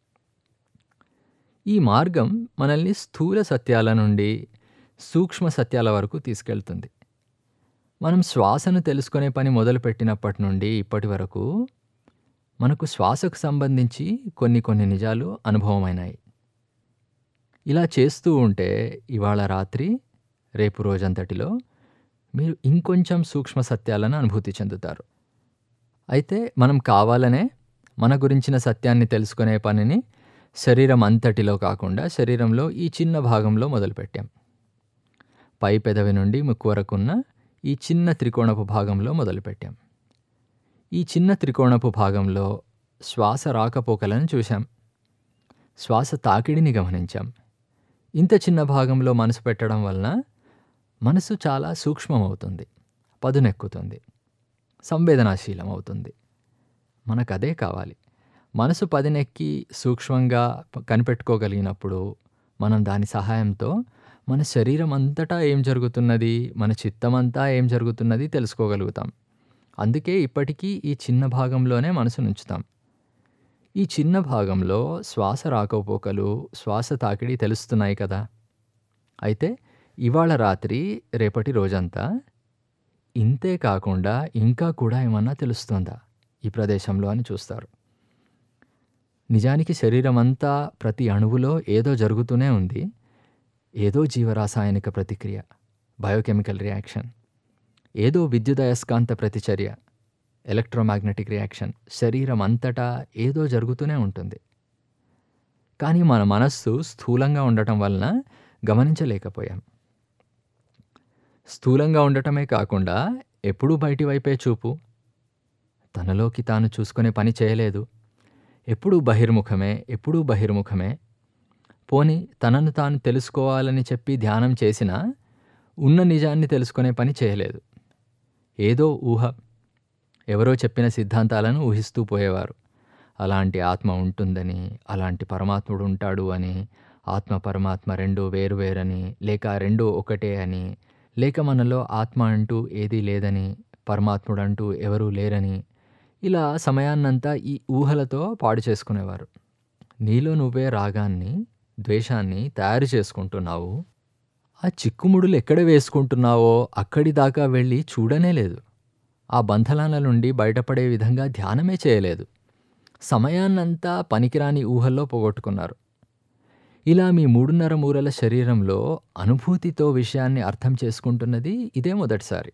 ఈ మార్గం మనల్ని స్థూల సత్యాల నుండి సూక్ష్మ సత్యాల వరకు తీసుకెళ్తుంది మనం శ్వాసను తెలుసుకునే పని మొదలుపెట్టినప్పటి నుండి ఇప్పటి వరకు మనకు శ్వాసకు సంబంధించి కొన్ని కొన్ని నిజాలు అనుభవమైనాయి ఇలా చేస్తూ ఉంటే ఇవాళ రాత్రి రేపు రోజంతటిలో మీరు ఇంకొంచెం సూక్ష్మ సత్యాలను అనుభూతి చెందుతారు అయితే మనం కావాలనే మన గురించిన సత్యాన్ని తెలుసుకునే పనిని శరీరం అంతటిలో కాకుండా శరీరంలో ఈ చిన్న భాగంలో మొదలుపెట్టాం పై పెదవి నుండి ముక్కు వరకున్న ఈ చిన్న త్రికోణపు భాగంలో మొదలుపెట్టాం ఈ చిన్న త్రికోణపు భాగంలో శ్వాస రాకపోకలను చూశాం శ్వాస తాకిడిని గమనించాం ఇంత చిన్న భాగంలో మనసు పెట్టడం వలన మనసు చాలా సూక్ష్మమవుతుంది పదునెక్కుతుంది సంవేదనాశీలం అవుతుంది మనకు అదే కావాలి మనసు పదినెక్కి సూక్ష్మంగా ప- కనిపెట్టుకోగలిగినప్పుడు మనం దాని సహాయంతో మన శరీరం అంతటా ఏం జరుగుతున్నది మన చిత్తమంతా ఏం జరుగుతున్నది తెలుసుకోగలుగుతాం అందుకే ఇప్పటికీ ఈ చిన్న భాగంలోనే మనసు ఉంచుతాం ఈ చిన్న భాగంలో శ్వాస రాకపోకలు శ్వాస తాకిడి తెలుస్తున్నాయి కదా అయితే ఇవాళ రాత్రి రేపటి రోజంతా ఇంతే కాకుండా ఇంకా కూడా ఏమన్నా తెలుస్తుందా ఈ ప్రదేశంలో అని చూస్తారు నిజానికి శరీరం అంతా ప్రతి అణువులో ఏదో జరుగుతూనే ఉంది ఏదో జీవరాసాయనిక ప్రతిక్రియ బయోకెమికల్ రియాక్షన్ ఏదో విద్యుదయస్కాంత ప్రతిచర్య ఎలక్ట్రోమాగ్నెటిక్ రియాక్షన్ శరీరం అంతటా ఏదో జరుగుతూనే ఉంటుంది కానీ మన మనస్సు స్థూలంగా ఉండటం వలన గమనించలేకపోయాం స్థూలంగా ఉండటమే కాకుండా ఎప్పుడూ బయటి వైపే చూపు తనలోకి తాను చూసుకునే పని చేయలేదు ఎప్పుడూ బహిర్ముఖమే ఎప్పుడూ బహిర్ముఖమే పోని తనను తాను తెలుసుకోవాలని చెప్పి ధ్యానం చేసినా ఉన్న నిజాన్ని తెలుసుకునే పని చేయలేదు ఏదో ఊహ ఎవరో చెప్పిన సిద్ధాంతాలను ఊహిస్తూ పోయేవారు అలాంటి ఆత్మ ఉంటుందని అలాంటి పరమాత్ముడు ఉంటాడు అని ఆత్మ పరమాత్మ రెండు వేరువేరని లేక రెండు ఒకటే అని లేక మనలో ఆత్మ అంటూ ఏదీ లేదని పరమాత్ముడు అంటూ ఎవరూ లేరని ఇలా సమయాన్నంతా ఈ ఊహలతో పాడు చేసుకునేవారు నీలో నువ్వే రాగాన్ని ద్వేషాన్ని తయారు చేసుకుంటున్నావు ఆ చిక్కుముడులు ఎక్కడ వేసుకుంటున్నావో అక్కడి దాకా వెళ్ళి చూడనే లేదు ఆ బంధనాల నుండి బయటపడే విధంగా ధ్యానమే చేయలేదు సమయాన్నంతా పనికిరాని ఊహల్లో పోగొట్టుకున్నారు ఇలా మీ మూడున్నర మూరల శరీరంలో అనుభూతితో విషయాన్ని అర్థం చేసుకుంటున్నది ఇదే మొదటిసారి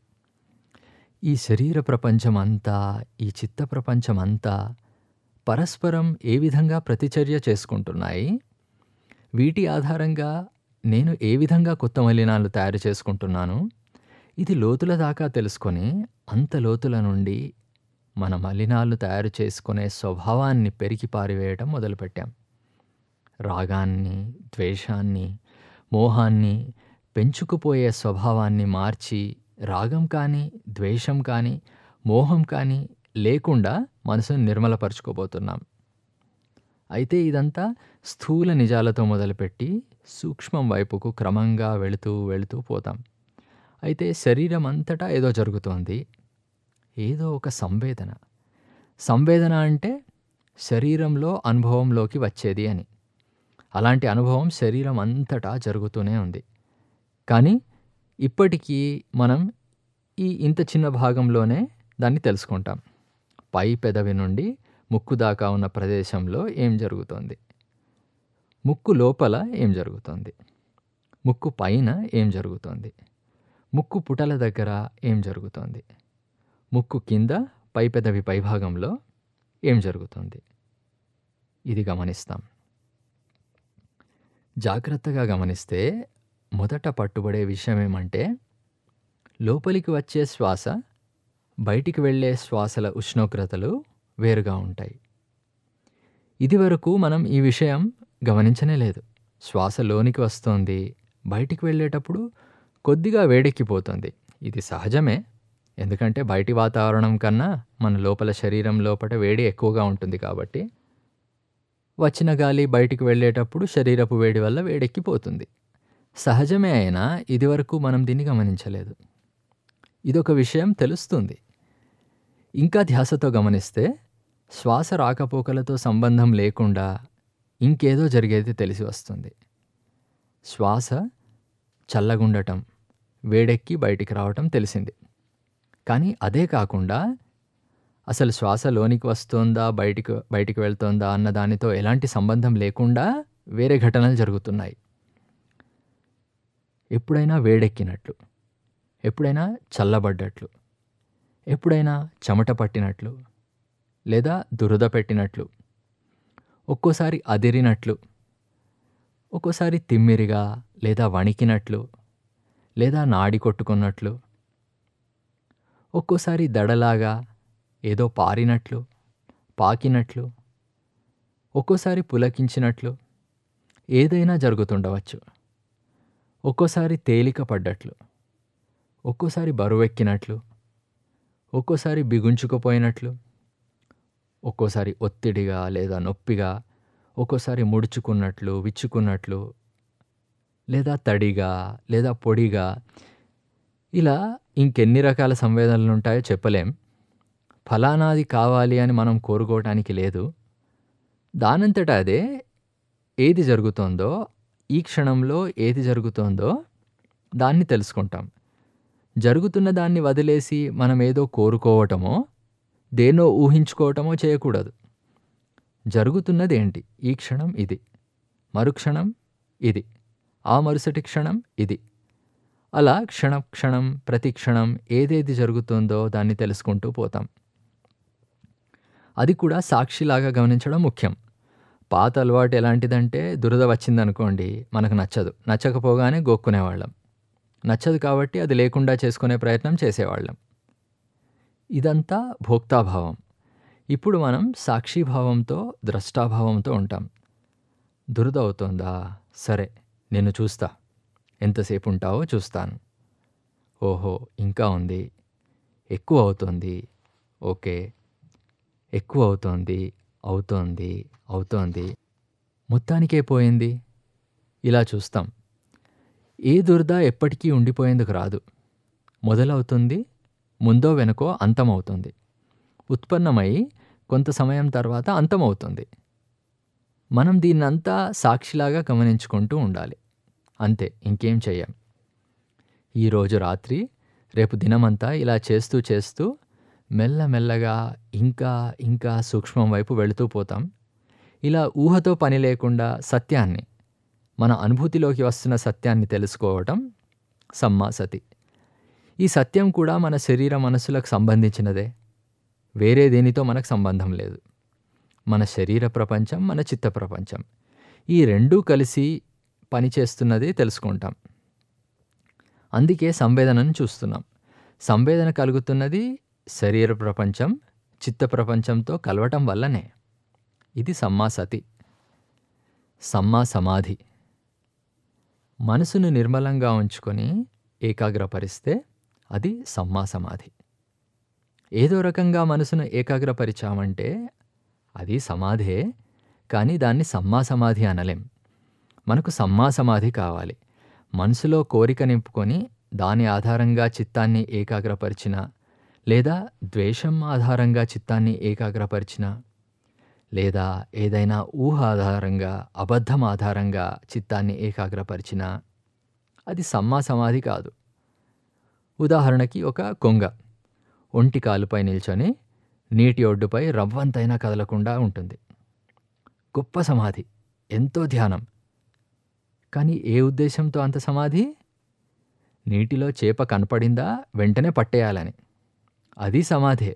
ఈ శరీర ప్రపంచం అంతా ఈ చిత్త ప్రపంచం అంతా పరస్పరం ఏ విధంగా ప్రతిచర్య చేసుకుంటున్నాయి వీటి ఆధారంగా నేను ఏ విధంగా కొత్త మలినాలు తయారు చేసుకుంటున్నాను ఇది లోతుల దాకా తెలుసుకొని అంత లోతుల నుండి మన మలినాలు తయారు చేసుకునే స్వభావాన్ని పెరికి పారివేయటం మొదలుపెట్టాం రాగాన్ని ద్వేషాన్ని మోహాన్ని పెంచుకుపోయే స్వభావాన్ని మార్చి రాగం కానీ ద్వేషం కానీ మోహం కానీ లేకుండా మనసును నిర్మలపరుచుకోబోతున్నాం అయితే ఇదంతా స్థూల నిజాలతో మొదలుపెట్టి సూక్ష్మం వైపుకు క్రమంగా వెళుతూ వెళుతూ పోతాం అయితే శరీరం అంతటా ఏదో జరుగుతోంది ఏదో ఒక సంవేదన సంవేదన అంటే శరీరంలో అనుభవంలోకి వచ్చేది అని అలాంటి అనుభవం శరీరం అంతటా జరుగుతూనే ఉంది కానీ ఇప్పటికీ మనం ఈ ఇంత చిన్న భాగంలోనే దాన్ని తెలుసుకుంటాం పై పెదవి నుండి ముక్కు దాకా ఉన్న ప్రదేశంలో ఏం జరుగుతోంది ముక్కు లోపల ఏం జరుగుతోంది ముక్కు పైన ఏం జరుగుతోంది ముక్కు పుటల దగ్గర ఏం జరుగుతోంది ముక్కు కింద పై పెదవి పైభాగంలో ఏం జరుగుతుంది ఇది గమనిస్తాం జాగ్రత్తగా గమనిస్తే మొదట పట్టుబడే విషయం ఏమంటే లోపలికి వచ్చే శ్వాస బయటికి వెళ్ళే శ్వాసల ఉష్ణోగ్రతలు వేరుగా ఉంటాయి ఇదివరకు మనం ఈ విషయం గమనించనే లేదు శ్వాస లోనికి వస్తోంది బయటికి వెళ్ళేటప్పుడు కొద్దిగా వేడెక్కిపోతుంది ఇది సహజమే ఎందుకంటే బయటి వాతావరణం కన్నా మన లోపల శరీరం లోపల వేడి ఎక్కువగా ఉంటుంది కాబట్టి వచ్చిన గాలి బయటికి వెళ్ళేటప్పుడు శరీరపు వేడి వల్ల వేడెక్కిపోతుంది సహజమే అయినా ఇదివరకు మనం దీన్ని గమనించలేదు ఇదొక విషయం తెలుస్తుంది ఇంకా ధ్యాసతో గమనిస్తే శ్వాస రాకపోకలతో సంబంధం లేకుండా ఇంకేదో జరిగేది తెలిసి వస్తుంది శ్వాస చల్లగుండటం వేడెక్కి బయటికి రావటం తెలిసింది కానీ అదే కాకుండా అసలు శ్వాస లోనికి వస్తోందా బయటికి బయటికి వెళ్తోందా అన్న దానితో ఎలాంటి సంబంధం లేకుండా వేరే ఘటనలు జరుగుతున్నాయి ఎప్పుడైనా వేడెక్కినట్లు ఎప్పుడైనా చల్లబడ్డట్లు ఎప్పుడైనా చెమట పట్టినట్లు లేదా దురద పెట్టినట్లు ఒక్కోసారి అదిరినట్లు ఒక్కోసారి తిమ్మిరిగా లేదా వణికినట్లు లేదా నాడి కొట్టుకున్నట్లు ఒక్కోసారి దడలాగా ఏదో పారినట్లు పాకినట్లు ఒక్కోసారి పులకించినట్లు ఏదైనా జరుగుతుండవచ్చు ఒక్కోసారి తేలిక పడ్డట్లు ఒక్కోసారి బరువెక్కినట్లు ఒక్కోసారి బిగుంచుకుపోయినట్లు ఒక్కోసారి ఒత్తిడిగా లేదా నొప్పిగా ఒక్కోసారి ముడుచుకున్నట్లు విచ్చుకున్నట్లు లేదా తడిగా లేదా పొడిగా ఇలా ఇంకెన్ని రకాల సంవేదనలు ఉంటాయో చెప్పలేం ఫలానాది కావాలి అని మనం కోరుకోవటానికి లేదు దానంతటా అదే ఏది జరుగుతోందో ఈ క్షణంలో ఏది జరుగుతోందో దాన్ని తెలుసుకుంటాం జరుగుతున్న దాన్ని వదిలేసి మనం ఏదో కోరుకోవటమో దేన్నో ఊహించుకోవటమో చేయకూడదు జరుగుతున్నది ఏంటి ఈ క్షణం ఇది మరుక్షణం ఇది ఆ మరుసటి క్షణం ఇది అలా క్షణ క్షణం ప్రతి క్షణం ఏదేది జరుగుతుందో దాన్ని తెలుసుకుంటూ పోతాం అది కూడా సాక్షిలాగా గమనించడం ముఖ్యం పాత అలవాటు ఎలాంటిదంటే దురద వచ్చిందనుకోండి మనకు నచ్చదు నచ్చకపోగానే గోక్కునేవాళ్ళం నచ్చదు కాబట్టి అది లేకుండా చేసుకునే ప్రయత్నం చేసేవాళ్ళం ఇదంతా భోక్తాభావం ఇప్పుడు మనం సాక్షిభావంతో ద్రష్టాభావంతో ఉంటాం దురద అవుతోందా సరే నేను చూస్తా ఎంతసేపు ఉంటావో చూస్తాను ఓహో ఇంకా ఉంది ఎక్కువ అవుతోంది ఓకే ఎక్కువ అవుతోంది అవుతోంది అవుతోంది మొత్తానికే పోయింది ఇలా చూస్తాం ఏ దురద ఎప్పటికీ ఉండిపోయేందుకు రాదు మొదలవుతుంది ముందో వెనుకో అంతమవుతుంది ఉత్పన్నమై కొంత సమయం తర్వాత అంతమవుతుంది మనం దీన్నంతా సాక్షిలాగా గమనించుకుంటూ ఉండాలి అంతే ఇంకేం చెయ్యం ఈరోజు రాత్రి రేపు దినమంతా ఇలా చేస్తూ చేస్తూ మెల్లమెల్లగా ఇంకా ఇంకా సూక్ష్మం వైపు వెళుతూ పోతాం ఇలా ఊహతో పని లేకుండా సత్యాన్ని మన అనుభూతిలోకి వస్తున్న సత్యాన్ని తెలుసుకోవటం సమ్మాసతి ఈ సత్యం కూడా మన శరీర మనసులకు సంబంధించినదే వేరే దేనితో మనకు సంబంధం లేదు మన శరీర ప్రపంచం మన చిత్త ప్రపంచం ఈ రెండూ కలిసి పనిచేస్తున్నది తెలుసుకుంటాం అందుకే సంవేదనను చూస్తున్నాం సంవేదన కలుగుతున్నది శరీర ప్రపంచం చిత్త ప్రపంచంతో కలవటం వల్లనే ఇది సమ్మాసతి సమ్మా సమాధి మనసును నిర్మలంగా ఉంచుకొని ఏకాగ్రపరిస్తే అది సమ్మా సమాధి ఏదో రకంగా మనసును ఏకాగ్రపరిచామంటే అది సమాధే కానీ దాన్ని సమ్మా సమాధి అనలేం మనకు సమ్మా సమాధి కావాలి మనసులో కోరిక నింపుకొని దాని ఆధారంగా చిత్తాన్ని ఏకాగ్రపరిచిన లేదా ద్వేషం ఆధారంగా చిత్తాన్ని ఏకాగ్రపరిచిన లేదా ఏదైనా ఊహ ఆధారంగా అబద్ధం ఆధారంగా చిత్తాన్ని ఏకాగ్రపరిచిన అది సమ్మా సమాధి కాదు ఉదాహరణకి ఒక కొంగ ఒంటి కాలుపై నిల్చొని నీటి ఒడ్డుపై రవ్వంతైనా కదలకుండా ఉంటుంది గొప్ప సమాధి ఎంతో ధ్యానం కానీ ఏ ఉద్దేశంతో అంత సమాధి నీటిలో చేప కనపడిందా వెంటనే పట్టేయాలని అది సమాధే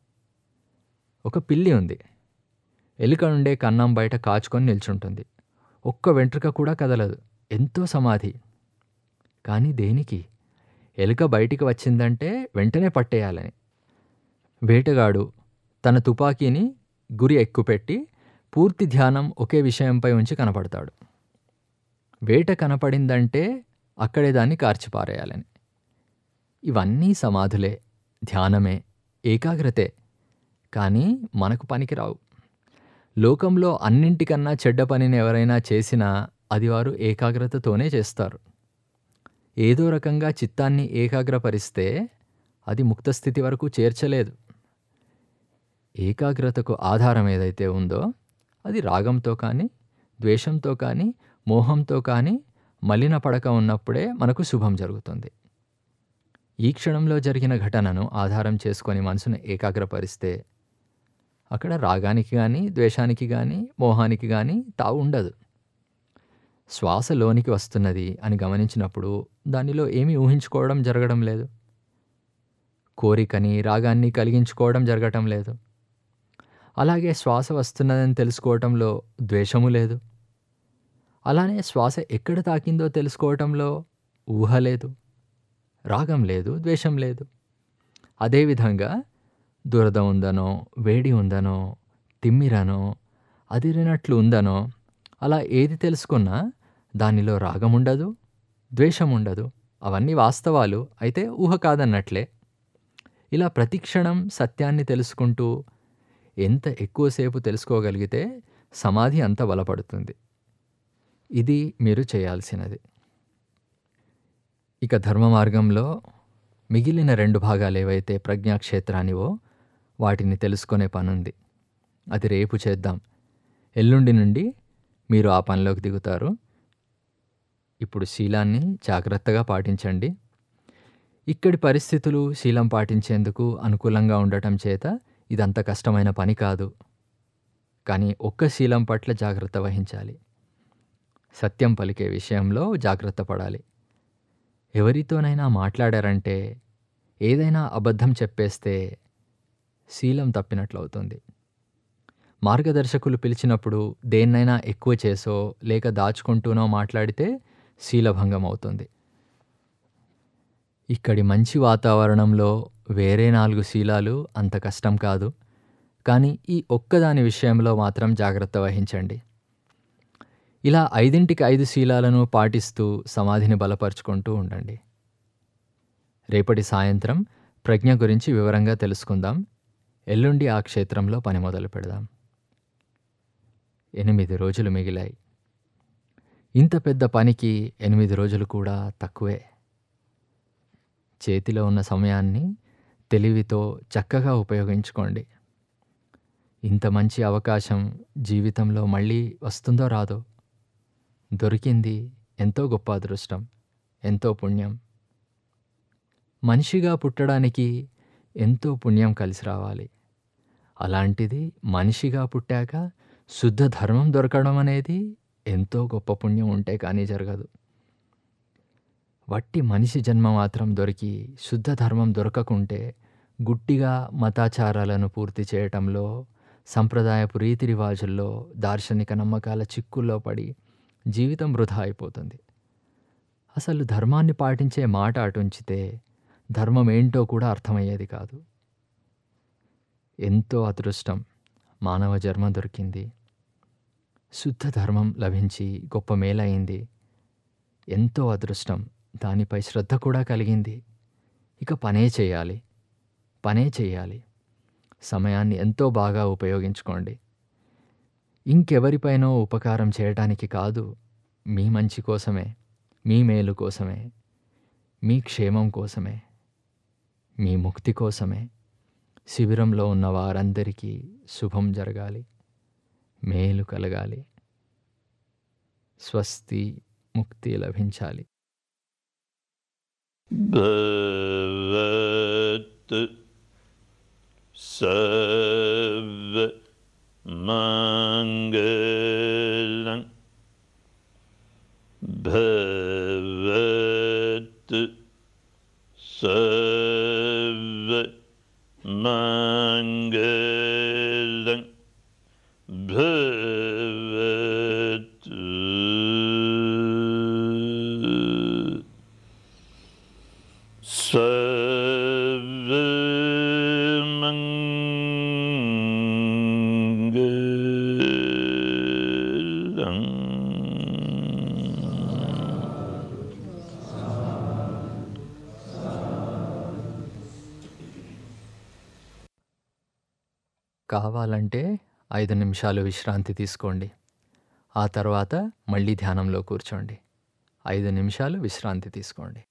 ఒక పిల్లి ఉంది ఎలుక ఉండే కన్నం బయట కాచుకొని నిల్చుంటుంది ఒక్క వెంట్రుక కూడా కదలదు ఎంతో సమాధి కానీ దేనికి ఎలుక బయటికి వచ్చిందంటే వెంటనే పట్టేయాలని వేటగాడు తన తుపాకీని గురి ఎక్కుపెట్టి పూర్తి ధ్యానం ఒకే విషయంపై ఉంచి కనపడతాడు వేట కనపడిందంటే అక్కడే దాన్ని కార్చిపారేయాలని ఇవన్నీ సమాధులే ధ్యానమే ఏకాగ్రతే కానీ మనకు పనికిరావు లోకంలో అన్నింటికన్నా చెడ్డ పనిని ఎవరైనా చేసినా అది వారు ఏకాగ్రతతోనే చేస్తారు ఏదో రకంగా చిత్తాన్ని ఏకాగ్రపరిస్తే అది ముక్తస్థితి వరకు చేర్చలేదు ఏకాగ్రతకు ఆధారం ఏదైతే ఉందో అది రాగంతో కానీ ద్వేషంతో కానీ మోహంతో కానీ మలిన పడక ఉన్నప్పుడే మనకు శుభం జరుగుతుంది ఈ క్షణంలో జరిగిన ఘటనను ఆధారం చేసుకొని మనసును ఏకాగ్రపరిస్తే అక్కడ రాగానికి కానీ ద్వేషానికి కానీ మోహానికి కానీ తావు ఉండదు శ్వాస లోనికి వస్తున్నది అని గమనించినప్పుడు దానిలో ఏమీ ఊహించుకోవడం జరగడం లేదు కోరికని రాగాన్ని కలిగించుకోవడం జరగటం లేదు అలాగే శ్వాస వస్తున్నదని తెలుసుకోవటంలో ద్వేషము లేదు అలానే శ్వాస ఎక్కడ తాకిందో తెలుసుకోవటంలో ఊహ లేదు రాగం లేదు ద్వేషం లేదు అదేవిధంగా దురద ఉందనో వేడి ఉందనో తిమ్మిరనో అదిరినట్లు ఉందనో అలా ఏది తెలుసుకున్నా దానిలో రాగం ఉండదు ద్వేషం ఉండదు అవన్నీ వాస్తవాలు అయితే ఊహ కాదన్నట్లే ఇలా ప్రతిక్షణం సత్యాన్ని తెలుసుకుంటూ ఎంత ఎక్కువసేపు తెలుసుకోగలిగితే సమాధి అంత బలపడుతుంది ఇది మీరు చేయాల్సినది ఇక ధర్మ మార్గంలో మిగిలిన రెండు భాగాలు ఏవైతే ప్రజ్ఞాక్షేత్రానివో వాటిని తెలుసుకునే పనుంది అది రేపు చేద్దాం ఎల్లుండి నుండి మీరు ఆ పనిలోకి దిగుతారు ఇప్పుడు శీలాన్ని జాగ్రత్తగా పాటించండి ఇక్కడి పరిస్థితులు శీలం పాటించేందుకు అనుకూలంగా ఉండటం చేత ఇదంత కష్టమైన పని కాదు కానీ ఒక్క శీలం పట్ల జాగ్రత్త వహించాలి సత్యం పలికే విషయంలో జాగ్రత్త పడాలి ఎవరితోనైనా మాట్లాడారంటే ఏదైనా అబద్ధం చెప్పేస్తే శీలం తప్పినట్లవుతుంది మార్గదర్శకులు పిలిచినప్పుడు దేన్నైనా ఎక్కువ చేసో లేక దాచుకుంటూనో మాట్లాడితే శీలభంగం అవుతుంది ఇక్కడి మంచి వాతావరణంలో వేరే నాలుగు శీలాలు అంత కష్టం కాదు కానీ ఈ ఒక్కదాని విషయంలో మాత్రం జాగ్రత్త వహించండి ఇలా ఐదింటికి ఐదు శీలాలను పాటిస్తూ సమాధిని బలపరుచుకుంటూ ఉండండి రేపటి సాయంత్రం ప్రజ్ఞ గురించి వివరంగా తెలుసుకుందాం ఎల్లుండి ఆ క్షేత్రంలో పని మొదలు పెడదాం ఎనిమిది రోజులు మిగిలాయి ఇంత పెద్ద పనికి ఎనిమిది రోజులు కూడా తక్కువే చేతిలో ఉన్న సమయాన్ని తెలివితో చక్కగా ఉపయోగించుకోండి ఇంత మంచి అవకాశం జీవితంలో మళ్ళీ వస్తుందో రాదో దొరికింది ఎంతో గొప్ప అదృష్టం ఎంతో పుణ్యం మనిషిగా పుట్టడానికి ఎంతో పుణ్యం కలిసి రావాలి అలాంటిది మనిషిగా పుట్టాక శుద్ధ ధర్మం దొరకడం అనేది ఎంతో గొప్ప పుణ్యం ఉంటే కానీ జరగదు వట్టి మనిషి జన్మ మాత్రం దొరికి శుద్ధ ధర్మం దొరకకుంటే గుట్టిగా మతాచారాలను పూర్తి చేయటంలో సంప్రదాయపు రీతి రివాజుల్లో దార్శనిక నమ్మకాల చిక్కుల్లో పడి జీవితం వృధా అయిపోతుంది అసలు ధర్మాన్ని పాటించే మాట అటుంచితే ధర్మం ఏంటో కూడా అర్థమయ్యేది కాదు ఎంతో అదృష్టం మానవ జన్మ దొరికింది శుద్ధ ధర్మం లభించి గొప్ప మేలయింది ఎంతో అదృష్టం దానిపై శ్రద్ధ కూడా కలిగింది ఇక పనే చేయాలి పనే చేయాలి సమయాన్ని ఎంతో బాగా ఉపయోగించుకోండి ఇంకెవరిపైనో ఉపకారం చేయటానికి కాదు మీ మంచి కోసమే మీ మేలు కోసమే మీ క్షేమం కోసమే మీ ముక్తి కోసమే శిబిరంలో ఉన్న వారందరికీ శుభం జరగాలి మేలు కలగాలి స్వస్తి ముక్తి లభించాలి भवत् सर्वमङ्गलं भवत् सर्वमङ्गलं भवत् सर्वमङ्गलम् కావాలంటే ఐదు నిమిషాలు విశ్రాంతి తీసుకోండి ఆ తర్వాత మళ్ళీ ధ్యానంలో కూర్చోండి ఐదు నిమిషాలు విశ్రాంతి తీసుకోండి